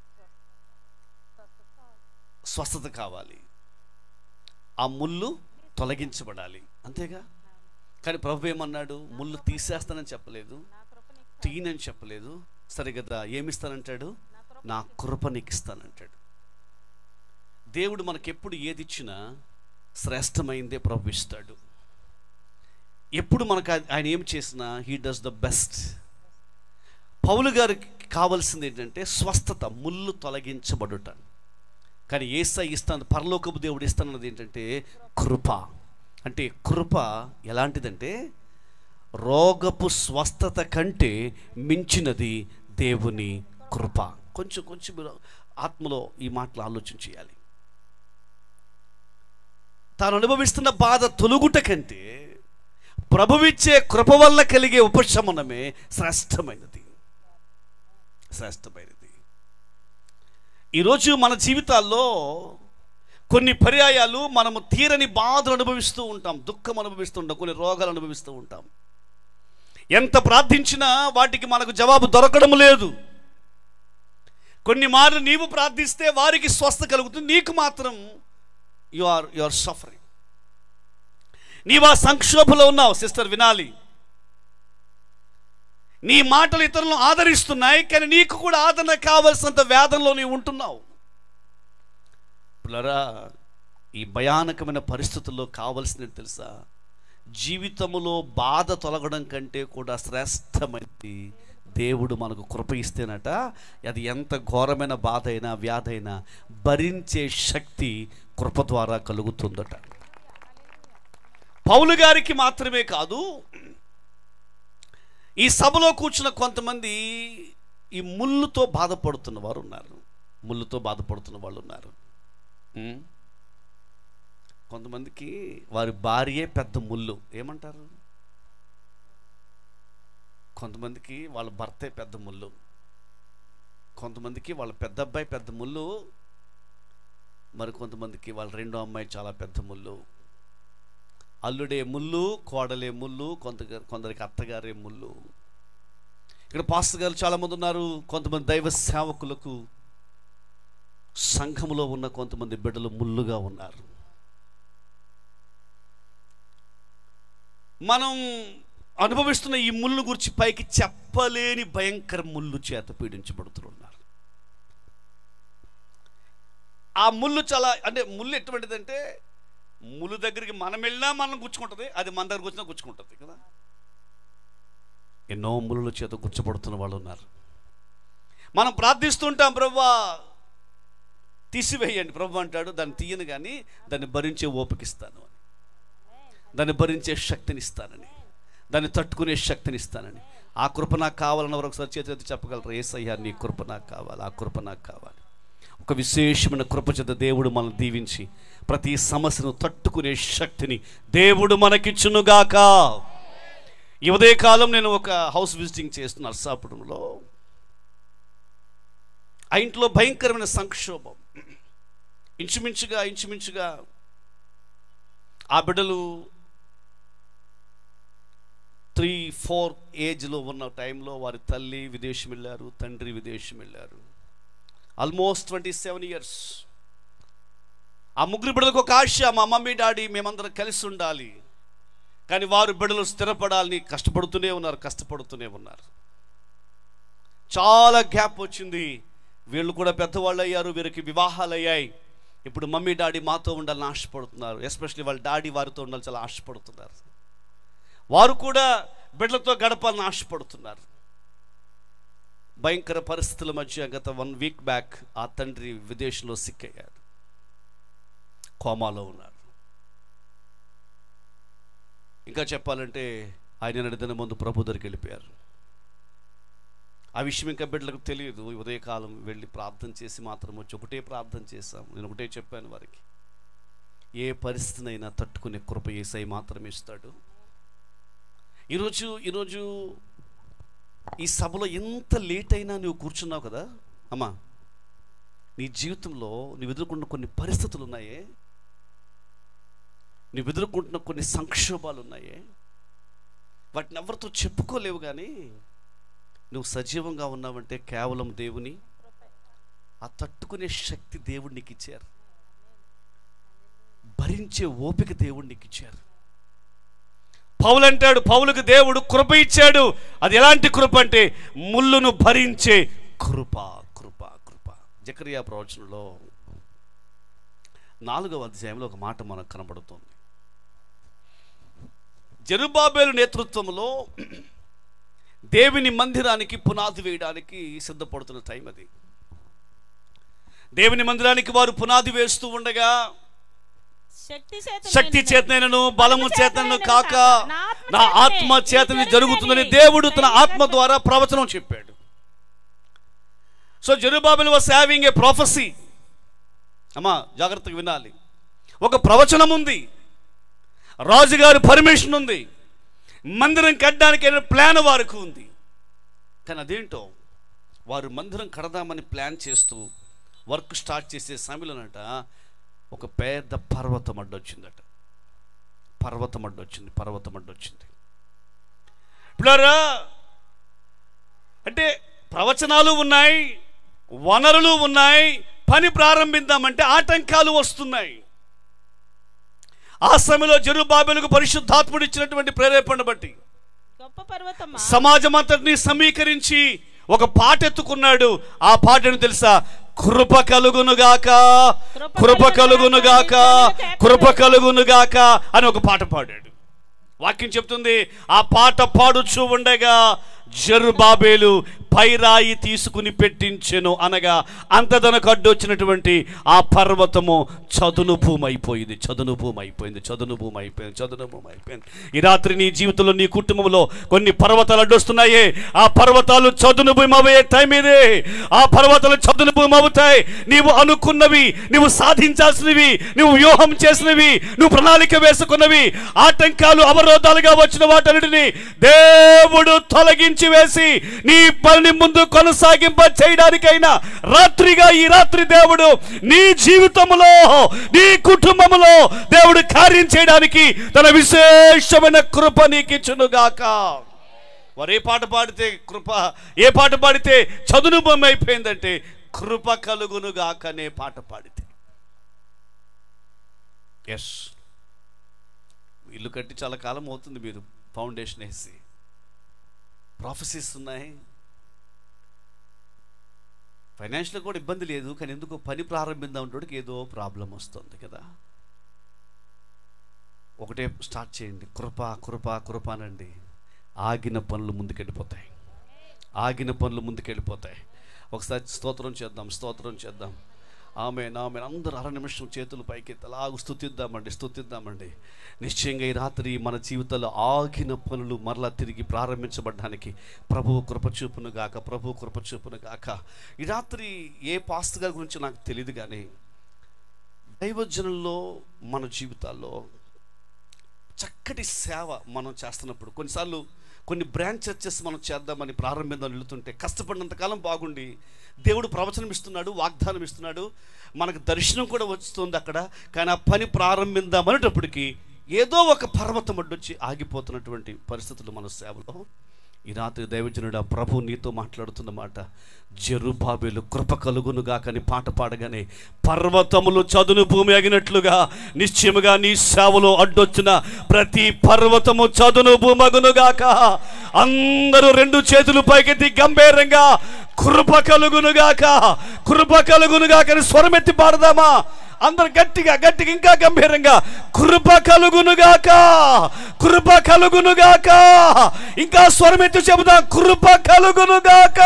స్వస్థత కావాలి ఆ ముళ్ళు తొలగించబడాలి అంతేగా కానీ ప్రభు ఏమన్నాడు ముళ్ళు తీసేస్తానని చెప్పలేదు తీయనని చెప్పలేదు సరే కదా ఏమిస్తానంటాడు నా కృప నీకు ఇస్తానంటాడు దేవుడు మనకెప్పుడు ఏది ఇచ్చినా శ్రేష్టమైందే ప్రభు ఇస్తాడు ఎప్పుడు మనకు ఆ- ఆయన ఏం చేసినా he does the best Paulu గారికి కావాల్సింది ఏంటంటే స్వస్థత ముళ్ళు తొలగించబడుట కానీ ఏసై ఇస్తాను పరలోకపు దేవుడు ఇస్తానన్నది ఏంటంటే కృప అంటే కృప ఎలాంటిదంటే రోగపు స్వస్థత కంటే మించినది దేవుని కృప కొంచెం కొంచెం మీరు ఆత్మలో ఈ మాటలు ఆలోచన చేయాలి తాను అనుభవిస్తున్న బాధ తొలుగుట కంటే ప్రభువిచ్చే కృప వల్ల కలిగే ఉపశమనమే శ్రేష్టమైనది శ్రేష్టమైనది ఈరోజు మన జీవితాల్లో కొన్ని పర్యాయాలు మనము తీరని బాధలు అనుభవిస్తూ ఉంటాం దుఃఖం అనుభవిస్తూ ఉంటాం కొన్ని రోగాలు అనుభవిస్తూ ఉంటాం ఎంత ప్రార్థించినా వాటికి మనకు జవాబు దొరకడం లేదు కొన్ని మార్లు నీవు ప్రార్థిస్తే వారికి స్వస్థ కలుగుతుంది నీకు మాత్రం you are you are suffering నీవు ఆ సంక్షోభంలో ఉన్నావు సిస్టర్ వినాలి నీ మాటలు ఇతరులను ఆదరిస్తున్నాయి కానీ నీకు కూడా ఆదరణ కావలసినంత వేదంలో నీవు ఉంటున్నావు పిల్లరా ఈ భయానకమైన పరిస్థితుల్లో కావలసినది తెలుసా జీవితములో బాధ తొలగడం కంటే కూడా శ్రేష్టమైనది దేవుడు మనకు కృప ఇస్తేనట అది ఎంత ఘోరమైన బాధ అయినా వ్యాధి అయినా భరించే శక్తి కృప ద్వారా కలుగుతుందట పౌలు గారికి మాత్రమే కాదు ఈ సభలో కూర్చున్న కొంతమంది ఈ ముళ్ళుతో బాధపడుతున్న వారు ఉన్నారు ముళ్ళుతో బాధపడుతున్న వాళ్ళు ఉన్నారు ఉం? కొంతమందికి వారి భార్యే పెద్ద ముళ్ళు ఏమంటారు కొంతమందికి వాళ్ళ భర్తే పెద్ద ముళ్ళు కొంతమందికి వాళ్ళ పెద్ద అబ్బాయి పెద్ద ముళ్ళు మరి కొంతమందికి వాళ్ళ రెండో అమ్మాయి చాలా పెద్ద ముళ్ళు అల్లుడే ముళ్ళు కోడలే ముళ్ళు కొంత కొందరికి అత్తగారే ముళ్ళు ఇక్కడ పాస్టర్ గారు చాలామంది ఉన్నారు కొంతమంది దైవ సేవకులకు సంఘములో ఉన్న కొంతమంది బిడ్డలు ముళ్ళుగా ఉన్నారు మనం అనుభవిస్తున్న ఈ ముళ్ళు గురించి పైకి చెప్పలేని భయంకర ముళ్ళు చేత పీడించబడుతున్నారు ఆ ముళ్ళు చాలా అంటే ముళ్ళు ఎటువంటిదంటే ముళ్ళు దగ్గరికి మనం వెళ్ళినా మనం గుచ్చుకుంటుంది అది మన దగ్గరకు వచ్చినా గుచ్చుకుంటుంది కదా ఎన్నో ముళ్ళ చేత గుచ్చబడుతున్న వాళ్ళు ఉన్నారు మనం ప్రార్థిస్తుంటాం ప్రభా తీసివేయండి ప్రభు అంటాడు దాన్ని తీయను కానీ దాన్ని భరించే ఓపికిస్తాను అని దాన్ని భరించే శక్తిని ఇస్తానని దాన్ని తట్టుకునే శక్తిని ఇస్తానని ఆ కృప నాకు కావాలని ఎవరు ఒకసారి చేతి ఎత్తి చెప్పగలరు ఏసయ్యా నీ కృప నాకు కావాలి ఆ కృప నాకు కావాలి ఒక విశేషమైన కృప చేత దేవుడు మనం దీవించి ప్రతి సమస్యను తట్టుకునే శక్తిని దేవుడు మనకిచ్చునుగాక ఈ ఉదయకాలం నేను ఒక హౌస్ విజిటింగ్ చేస్తున్న నర్సాపురంలో ఆ ఇంట్లో భయంకరమైన సంక్షోభం ఇంచుమించుగా ఇంచుమించుగా ఆ బిడ్డలు త్రీ ఫోర్ ఏజ్లో ఉన్న టైంలో వారి తల్లి విదేశం వెళ్ళారు తండ్రి విదేశం వెళ్ళారు ఆల్మోస్ట్ ట్వంటీ సెవెన్ ఇయర్స్ ఆ ముగ్గురు బిడ్డలకు ఒక ఆశ మా మమ్మీ డాడీ మేమందరం కలిసి ఉండాలి కానీ వారు బిడ్డలు స్థిరపడాలని కష్టపడుతూనే ఉన్నారు కష్టపడుతూనే ఉన్నారు చాలా గ్యాప్ వచ్చింది వీళ్ళు కూడా పెద్దవాళ్ళు అయ్యారు వీరికి వివాహాలు అయ్యాయి ఇప్పుడు మమ్మీ డాడీ మాతో ఉండాలని ఆశపడుతున్నారు ఎస్పెషల్లీ వాళ్ళ డాడీ వారితో ఉండాలని చాలా ఆశపడుతున్నారు వారు కూడా బిడ్డలతో గడపాలని ఆశపడుతున్నారు భయంకర పరిస్థితుల మధ్య గత వన్ వీక్ బ్యాక్ ఆ తండ్రి విదేశంలో సిక్కయ్యాడు కోమాలో ఉన్నాడు ఇంకా చెప్పాలంటే ఆయన నడిదిన ముందు ప్రభు దగ్గరికి వెళ్ళిపోయారు ఆ విషయం ఇంకా బిడ్డలకు తెలియదు ఈ ఉదయకాలం వెళ్ళి ప్రార్థన చేసి మాత్రం వచ్చి ఒకటే ప్రార్థన చేశాం నేను ఒకటే చెప్పాను వారికి ఏ పరిస్థితినైనా తట్టుకునే కృప ఏసై మాత్రమే ఇస్తాడు ఈరోజు ఈరోజు ఈ సభలో ఎంత లేట్ అయినా నువ్వు కూర్చున్నావు కదా అమ్మా నీ జీవితంలో నువ్వు ఎదుర్కొన్న కొన్ని పరిస్థితులు ఉన్నాయే నువ్వు ఎదుర్కొంటున్న కొన్ని సంక్షోభాలు ఉన్నాయే వాటిని ఎవరితో చెప్పుకోలేవు కానీ నువ్వు సజీవంగా ఉన్నావంటే కేవలం దేవుని ఆ తట్టుకునే శక్తి దేవుడు నీకు ఇచ్చారు భరించే ఓపిక దేవుడు నీకు ఇచ్చారు పౌలు అంటాడు పౌలుకు దేవుడు కృప ఇచ్చాడు అది ఎలాంటి కృప అంటే ముళ్ళును భరించే కృప కృప కృప జకరియా ప్రవచనంలో నాలుగవ అధ్యాయంలో ఒక మాట మనకు కనబడుతుంది జరుబాబేలు నేతృత్వంలో దేవుని మందిరానికి పునాది వేయడానికి సిద్ధపడుతున్న టైం అది దేవుని మందిరానికి వారు పునాది వేస్తూ ఉండగా శక్తి చేత శక్తి చేతనైనను బలము చేతనను కాక నా ఆత్మ చేతని ఇది జరుగుతుందని జరుగుతుంది. దేవుడు తన ఆత్మ ద్వారా ప్రవచనం చెప్పాడు so Zerubbabel was having a prophecy అమ్మా జాగ్రత్తగా వినాలి ఒక ప్రవచనం ఉంది రాజుగారి పర్మిషన్ ఉంది మందిరం కట్టడానికి ప్లాన్ వారికి ఉంది కానీ అదేంటో వారు మందిరం కడదామని ప్లాన్ చేస్తూ వర్క్ స్టార్ట్ చేసే సమయంలోనట ఒక పెద్ద పర్వతం అడ్డొచ్చిందట పర్వతం అడ్డొచ్చింది పర్వతం అడ్డొచ్చింది ఇప్పుడారా అంటే ప్రవచనాలు ఉన్నాయి వనరులు ఉన్నాయి పని ప్రారంభిద్దామంటే ఆటంకాలు వస్తున్నాయి ఆ సమయంలో జరుబాబెలకు పరిశుద్ధాత్ముడు ఇచ్చినటువంటి ప్రేరేపణ బట్టి గొప్ప పర్వతమా సమాజం అంతటిని సమీకరించి ఒక పాట ఎత్తుకున్నాడు ఆ పాటను తెలుసా కృప కలుగునుగాక కృప కలుగునుగాక కృప కలుగునుగాక అని ఒక పాట పాడాడు వాక్యం చెప్తుంది ఆ పాట పాడుచూ ఉండగా జరుబాబేలు పైరాయి తీసుకుని పెట్టించెను అనగా అంతదనకు అడ్డొచ్చినటువంటి ఆ పర్వతము చదును భూమి అయిపోయింది చదును భూమి అయిపోయింది చదును భూమి అయిపోయింది చదును భూమి అయిపోయింది ఈ రాత్రి నీ జీవితంలో నీ కుటుంబంలో కొన్ని పర్వతాలు అడ్డొస్తున్నాయి ఆ పర్వతాలు చదును భూమి అవే టైం ఇదే ఆ పర్వతాలు చదును భూమి అవుతాయి నీవు అనుకున్నవి నువ్వు సాధించాల్సినవి నువ్వు వ్యూహం చేసినవి నువ్వు ప్రణాళిక వేసుకున్నవి ఆటంకాలు అవరోధాలుగా వచ్చిన వాటన్నిటిని దేవుడు తొలగించి వేసి నీ పనిని ముందు కొనసాగింప చేయడానికైనా రాత్రిగా ఈ రాత్రి దేవుడు నీ జీవితంలో నీ కుటుంబంలో దేవుడు కార్యం చేయడానికి తన విశేషమైన కృప నీకిచ్చునుగాక వారు ఏ పాట పాడితే కృప ఏ పాట పాడితే చదును బొమ్మ అయిపోయిందంటే కృప కలుగునుగాక అనే పాట పాడితే ఎస్ ఇల్లు కట్టి చాలా కాలం అవుతుంది మీరు ఫౌండేషన్ వేసి ప్రాఫెసీస్ ఉన్నాయి ఫైనాన్షియల్ కూడా ఇబ్బంది లేదు కానీ ఎందుకు పని ప్రారంభిద్దాం అంటే ఏదో ప్రాబ్లం వస్తుంది కదా ఒకటే స్టార్ట్ చేయండి కృప కృప కృప అనండి ఆగిన పనులు ముందుకెళ్ళిపోతాయి ఆగిన పనులు ముందుకెళ్ళిపోతాయి ఒకసారి స్తోత్రం చేద్దాం స్తోత్రం చేద్దాం ఆమె నామె అందరూ అర నిమిషం చేతులు పైకి అలాగ స్థుతిద్దామండి స్థుతిద్దామండి నిశ్చయంగా ఈ రాత్రి మన జీవితంలో ఆగిన పనులు మరలా తిరిగి ప్రారంభించబడడానికి ప్రభువు కృపచూపును గాక ప్రభువు కృపచూపును గాక ఈ రాత్రి ఏ పాస్టర్ గారి గురించి నాకు తెలియదు కానీ దైవజనుల్లో మన జీవితాల్లో చక్కటి సేవ మనం చేస్తున్నప్పుడు కొన్నిసార్లు కొన్ని బ్రాంచ్ చర్చెస్ మనం చేద్దామని ప్రారంభిందాం వెళుతుంటే కష్టపడినంతకాలం బాగుండి దేవుడు ప్రవచనం ఇస్తున్నాడు వాగ్దానం ఇస్తున్నాడు మనకు దర్శనం కూడా వస్తుంది అక్కడ కానీ ఆ పని ప్రారంభిద్దాం అనేటప్పటికి ఏదో ఒక పర్వతం అడ్డొచ్చి ఆగిపోతున్నటువంటి పరిస్థితులు మన సేవలో ఈ రాత్రి దైవజనుడు ఆ ప్రభు నీతో మాట్లాడుతున్న మాట జరుబాబేలు కృప కలుగునుగా కానీ పాట పాడగానే పర్వతములు చదును భూమి అగినట్లుగా నిశ్చయముగా నీ సేవలో అడ్డొచ్చిన ప్రతి పర్వతము చదును భూమగునుగాక అందరూ రెండు చేతులు పైకెత్తి గంభీరంగా కృప కలుగునుగాక కృప కలుగునుగాక అని స్వరమెత్తి పాడదామా అందరు గట్టిగా గట్టిగా ఇంకా గంభీరంగా కృప కలుగునుగాక కృప కలుగునుగాక ఇంకా స్వరమెత్తి చెబుదాం కృప కలుగునుగాక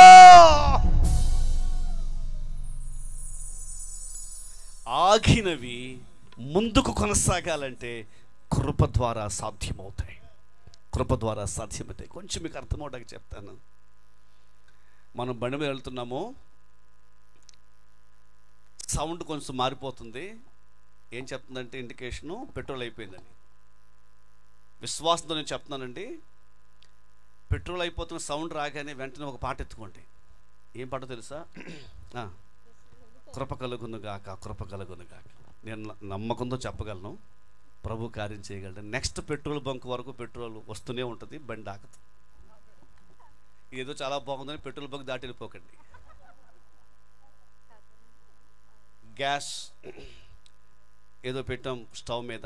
ఆగినవి ముందుకు కొనసాగాలంటే కృప ద్వారా సాధ్యమవుతాయి కృప ద్వారా సాధ్యమవుతాయి కొంచెం మీకు అర్థమవడానికి చెప్తాను మనం బండి మీద వెళ్తున్నాము సౌండ్ కొంచెం మారిపోతుంది ఏం చెప్తుందంటే ఇండికేషను పెట్రోల్ అయిపోయిందని విశ్వాసంతో నేను చెప్తున్నానండి పెట్రోల్ అయిపోతున్న సౌండ్ రాగానే వెంటనే ఒక పాట ఎత్తుకోండి ఏం పాట తెలుసా ఆ, కృప కలుగును గాక కృప కలుగును గాక నేను న- నమ్మకంతో చెప్పగలను ప్రభు కార్యం చేయగలను నెక్స్ట్ పెట్రోల్ బంక్ వరకు పెట్రోల్ వస్తూనే ఉంటుంది బండి ఆగదు ఏదో చాలా బాగుందని పెట్రోల్ బంక్ దాటి వెళ్ళిపోకండి గ్యాస్ ఏదో పెట్టాం స్టవ్ మీద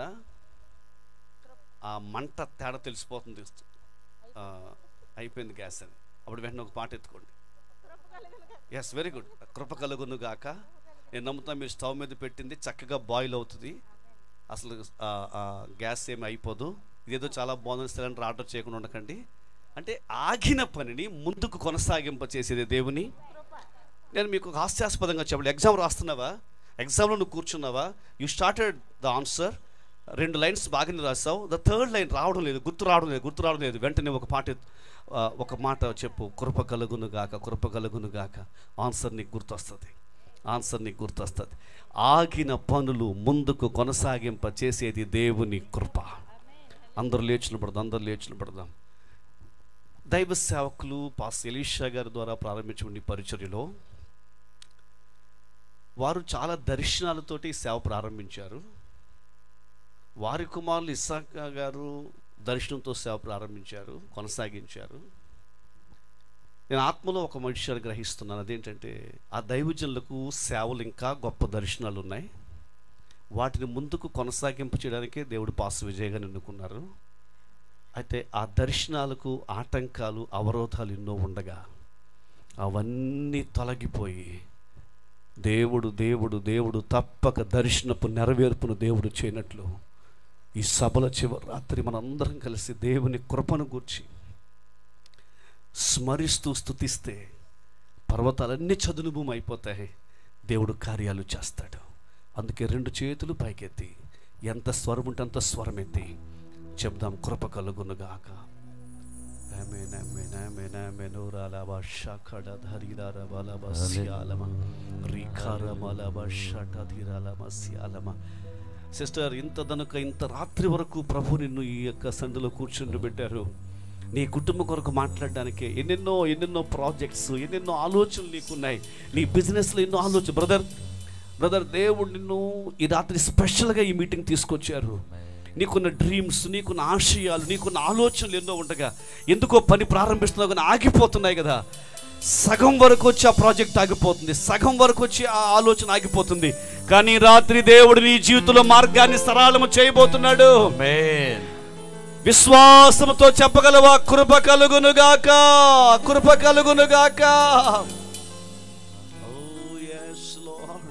ఆ మంట తేడా తెలిసిపోతుంది ఆ, అయిపోయింది గ్యాస్ అని అప్పుడు వెంటనే ఒక పాట ఎత్తుకోండి ఎస్ వెరీ గుడ్ కృప కలుగును గాక నేను నమ్ముతాను మీరు స్టవ్ మీద పెట్టింది చక్కగా బాయిల్ అవుతుంది అసలు ఆ, ఆ, గ్యాస్ ఏమి అయిపోదు ఇదేదో చాలా బాగుంది సిలిండర్ ఆర్డర్ చేయకుండా ఉండకండి అంటే ఆగిన పనిని ముందుకు కొనసాగింప చేసేది దేవుని నేను మీకు ఒక హాస్యాస్పదంగా చెప్పాలి ఎగ్జామ్ రాస్తున్నావా ఎగ్జామ్లో నువ్వు కూర్చున్నావా యూ స్టార్టెడ్ ద ఆన్సర్ రెండు లైన్స్ బాగానే రాసావు ద థర్డ్ లైన్ రావడం లేదు గుర్తు రావడం లేదు గుర్తు రావడం లేదు వెంటనే ఒక పాట ఎత్తు- ఆ, ఒక మాట చెప్పు కృప కలుగును గాక కృప కలుగును గాక ఆన్సర్ నీకు గుర్తొస్తుంది ఆన్సర్ నీకు గుర్తొస్తుంది ఆగిన పనులు ముందుకు కొనసాగింప చేసేది దేవుని కృప అందరూ లేచిన పడదాం అందరూ లేచిన పడదాం దైవ సేవకులు పాస్ ఎలీషా గారి ద్వారా ప్రారంభించిన ఈ పరిచర్యలో వారు చాలా దర్శనాలతోటి సేవ ప్రారంభించారు వారి కుమారులు ఇస్సాక గారు దర్శనంతో సేవ ప్రారంభించారు కొనసాగించారు నేను ఆత్మలో ఒక మనిషిని గ్రహిస్తున్నాను అదేంటంటే ఆ దైవజనులకు సేవలు ఇంకా గొప్ప దర్శనాలు ఉన్నాయి వాటిని ముందుకు కొనసాగింపు చేయడానికే దేవుడు పాస్ విజయగా ఎన్నుకున్నారు అయితే ఆ దర్శనాలకు ఆటంకాలు అవరోధాలు ఎన్నో ఉండగా అవన్నీ తొలగిపోయి దేవుడు దేవుడు దేవుడు తప్పక దర్శనపు నెరవేర్పును దేవుడు చేయనట్లు ఈ సభల చివరి రాత్రి మనందరం కలిసి దేవుని కృపను గూర్చి స్మరిస్తూ స్థుతిస్తే పర్వతాలన్నీ చదును భూమి అయిపోతాయి దేవుడు కార్యాలు చేస్తాడు అందుకే రెండు చేతులు పైకెత్తి ఎంత స్వరం ఉంటే అంత స్వరం ఎత్తి చెప్దాం కృప కలుగునుగాక ఆమేన్, ఆమేన్, ఆమేన్, ఆమేన్. ఊరాలవ షకడ ధరిరార బలవ స్యాలమ. రీకారమలవ షటధిరాలమ స్యాలమ. సిస్టర్ ఇంత దనుక ఇంత రాత్రి వరకు ప్రభు నిన్ను ఈ యొక్క సందులో కూర్చుండి పెట్టారు నీ కుటుంబం కొరకు మాట్లాడడానికి ఎన్నెన్నో ఎన్నెన్నో ప్రాజెక్ట్స్ ఎన్నెన్నో ఆలోచనలు నీకున్నాయి నీ బిజినెస్లో ఎన్నో ఆలోచన బ్రదర్ బ్రదర్ దేవుడు నిన్ను ఈ రాత్రి స్పెషల్గా ఈ మీటింగ్ తీసుకొచ్చారు నీకున్న డ్రీమ్స్ నీకున్న ఆశయాలు నీకున్న ఆలోచనలు ఎన్నో ఉండగా ఎందుకో పని ప్రారంభిస్తున్నావు కానీ ఆగిపోతున్నాయి కదా సగం వరకు వచ్చి ఆ ప్రాజెక్ట్ ఆగిపోతుంది సగం వరకు వచ్చి ఆ ఆలోచన ఆగిపోతుంది కానీ రాత్రి దేవుడు నీ జీవితంలో మార్గాన్ని సరళము చేయబోతున్నాడు విశ్వాసముతో చెప్పగలవా కృప కలుగునుగాక కృప కలుగునుగాక Oh, yes, Lord.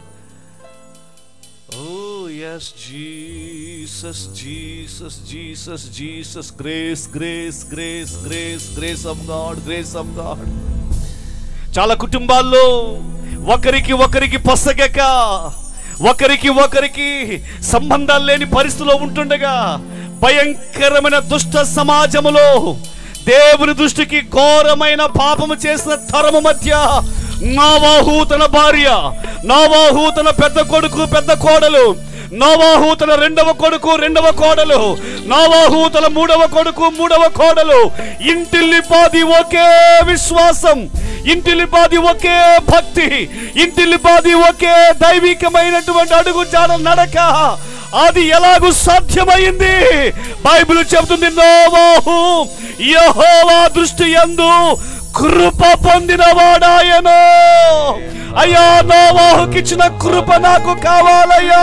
Oh, yes, Jesus, Jesus, Jesus, Jesus. Grace, grace, grace, grace, grace of God, grace of God. చాలా కుటుంబాల్లో ఒకరికి ఒకరికి పొసగక ఒకరికి ఒకరికి సంబంధాలు లేని పరిస్థితిలో ఉంటుండగా భయంకరమైన దుష్ట సమాజములో దేవుని దృష్టికి ఘోరమైన పాపము చేసిన తరము మధ్య నావాహు తన భార్య నావాహు తన పెద్ద కొడుకు పెద్ద కోడలు నోవాహు తన రెండవ కొడుకు రెండవ కోడలు నోవాహు తన మూడవ కొడుకు మూడవ కోడలు ఇంటిల్లిపాది ఒకే విశ్వాసం ఇంటిల్లిపాది ఒకే భక్తి ఇంటిల్లిపాది ఒకే దైవికమైనటువంటి అడుగు జాడ నడక అది ఎలాగూ సాధ్యమైంది బైబిల్ చెబుతుంది నోవాహు యెహోవా దృష్టి యందు కృప పొందినవాడాయను అయ్యా నోవాహుకిచ్చిన కృప నాకు కావాలయ్యా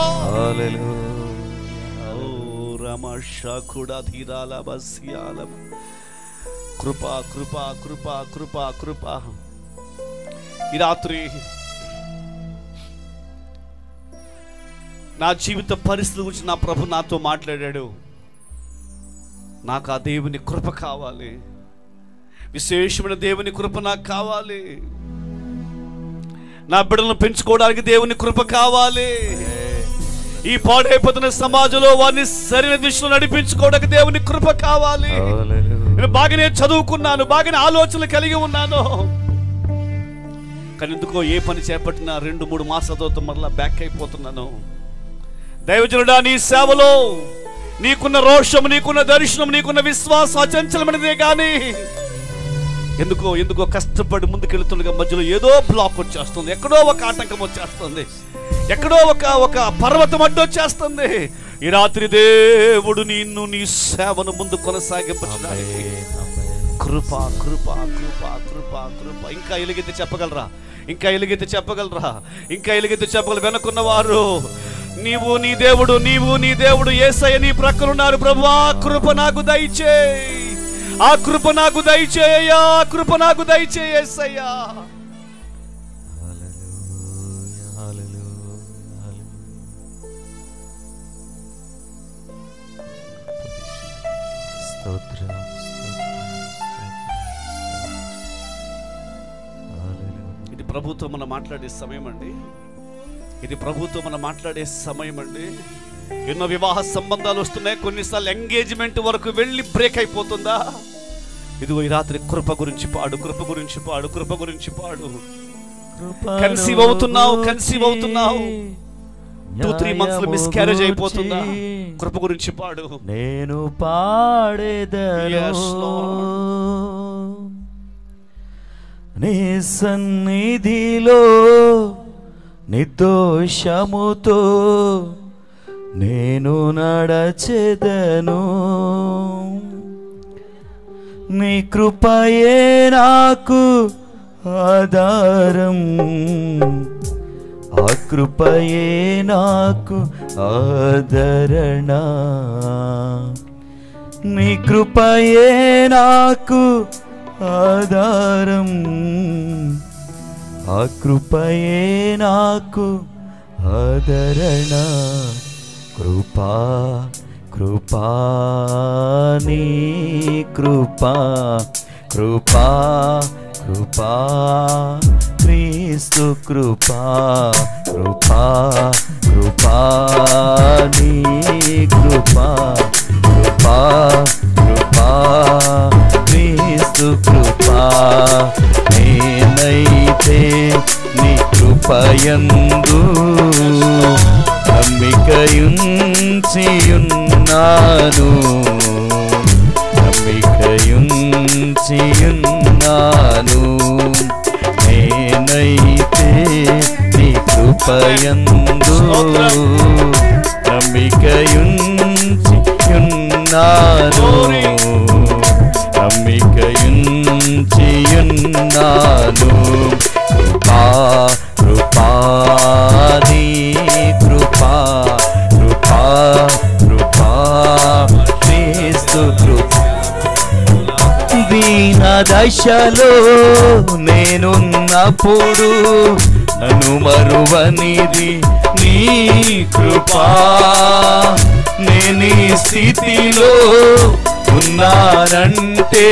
ఓ రమషకుడా ధీరాల బస్యాలం కృప కృప కృప కృప కృప ఈ రాత్రి నా జీవిత పరిస్థితి గురించి నా ప్రభు నాతో మాట్లాడాడు నాకు ఆ దేవుని కృప కావాలి విశేషమైన దేవుని కృప నాకు కావాలి నా బిడ్డలను పెంచుకోవడానికి దేవుని కృప కావాలి ఈ పాడైపోతున్న సమాజంలో వారిని సరైన దిశలో నడిపించుకోవడానికి దేవుని కృప కావాలి నేను బాగానే చదువుకున్నాను బాగానే ఆలోచనలు కలిగి ఉన్నాను కానీ ఎందుకో ఏ పని చేపట్టినా రెండు మూడు మాసాల తర్వాత మరలా బ్యాక్ అయిపోతున్నాను దైవజనుడా నీ సేవలో నీకున్న రోషం నీకున్న దర్శనం నీకున్న విశ్వాసం అచంచలమైనదే కానీ ఎందుకో ఎందుకో కష్టపడి ముందుకెళ్తుండగా మధ్యలో ఏదో బ్లాక్ వచ్చేస్తుంది ఎక్కడో ఒక ఆటంకం వచ్చేస్తుంది ఎక్కడో ఒక ఒక పర్వతం అడ్డొచ్చేస్తుంది ఈ రాత్రి దేవుడు నిన్ను నీ సేవను ముందు కొనసాగింపడానికి కృప కృప కృప కృప కృప ఇంకా ఎలుగెత్తి చెప్పగలరా ఇంకా ఎలుగెత్తి చెప్పగలరా ఇంకా ఎలుగెత్తి చెప్పగలరు వెనకున్న వారు నీవు నీ దేవుడు నీవు నీ దేవుడు ఏసయ్య నీ ప్రక్కనున్నారు ప్రభు ఆ కృప నాకు దయచేయి ఆ కృప నాకు దయచేయ్యా ఆ కృప నాకు దయచేయి ఏసయ్యా స్తోత్రం ఇది ప్రభుతో మనం మాట్లాడే సమయం అండి ఇది ప్రభుతో మనం మాట్లాడే సమయం అండి ఎన్నో వివాహ సంబంధాలు వస్తున్నాయి కొన్నిసార్లు ఎంగేజ్మెంట్ వరకు వెళ్ళి బ్రేక్ అయిపోతుందా ఇదిగో ఈ రాత్రి కృప గురించి పాడు కృప గురించి పాడు కృప గురించి పాడు కన్సీవ్ అవుతున్నావు కన్సీవ్ అవుతున్నావు టూ త్రీ మంత్స్ లో మిస్క్యారేజ్ అయిపోతుందా కృప గురించి పాడు నేను పాడేదను Yes, Lord. నీ సన్నిధిలో నిర్దోషముతో నేను నడచెదను నీ కృపయే నాకు ఆధారం ఆ కృపయే నాకు ఆదరణ నీ కృపయే నాకు ఆధారం ఆ కృపయే నాకు ఆదరణ కృపా కృపా నీ కృపా కృపా కృపా క్రీస్తు కృపా కృపా కృపా నీ కృపా కృపా కృపా క్రీస్తు కృపా నేనైతే నీ కృపయందు నమ్మికయుంచియున్నాను నమ్మికయుంచియున్నాను నేనైతే నీ కృపయందు నమ్మికయుంచియున్నాను నమ్మికయుంచియున్నాను కృపా కృపా నీ కృపా కృపా కృపా క్రీస్తు కృపా దీన దశలో నేనున్నప్పుడు నన్ను మరువనిది నీ కృపా నేను ఈ స్థితిలో ఉన్నానంటే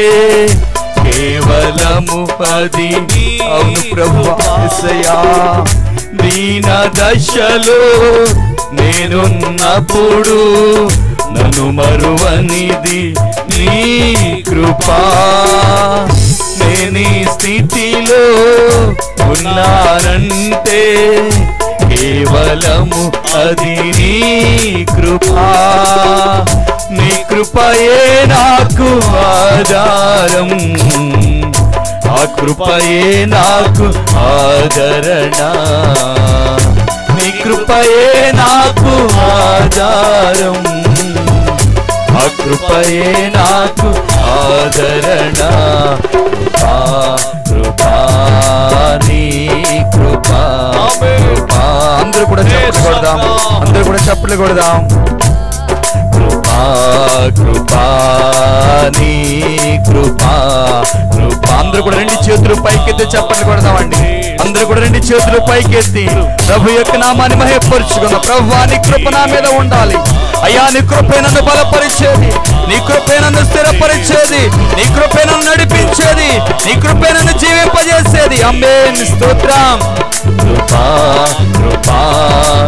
కేవలము అది అవును ప్రభు యేసయ్యా. దీన దశలో నేనున్నప్పుడు నన్ను మరువనిది నీ కృపా నేను ఈ స్థితిలో ఉన్నానంటే కేవలము అది నీ కృపా నీ కృపయే నాకు ఆధారం ఆ కృపయే నాకు ఆదరణ నీ కృపయే నాకు ఆధారం ఆ కృపయే నాకు ఆదరణ కృపా కృపా నీ కృపా కృపా అందరూ కూడా చప్పట్లు కొడదాం అందరూ కూడా చప్పట్లు కొడదాం కృపా కృపా నీ కృపా కృపా అందరూ కూడా రెండు చేతులు పైకెత్తి చప్పట్లు కొడదామండి అందరూ కూడా రెండు చేతులు పైకెత్తి ప్రభు యొక్క నామాన్ని మహేపరుచుకున్న ప్రభు నీ కృప నా మీద ఉండాలి అయ్యా నీ కృపే నన్ను బలపరిచేది నీ కృపే నన్ను స్థిరపరిచేది నీ కృపే నన్ను నడిపించేది నీ కృపే నన్ను జీవింపజేసేది అమ్మే స్తోత్రం కృపా కృపా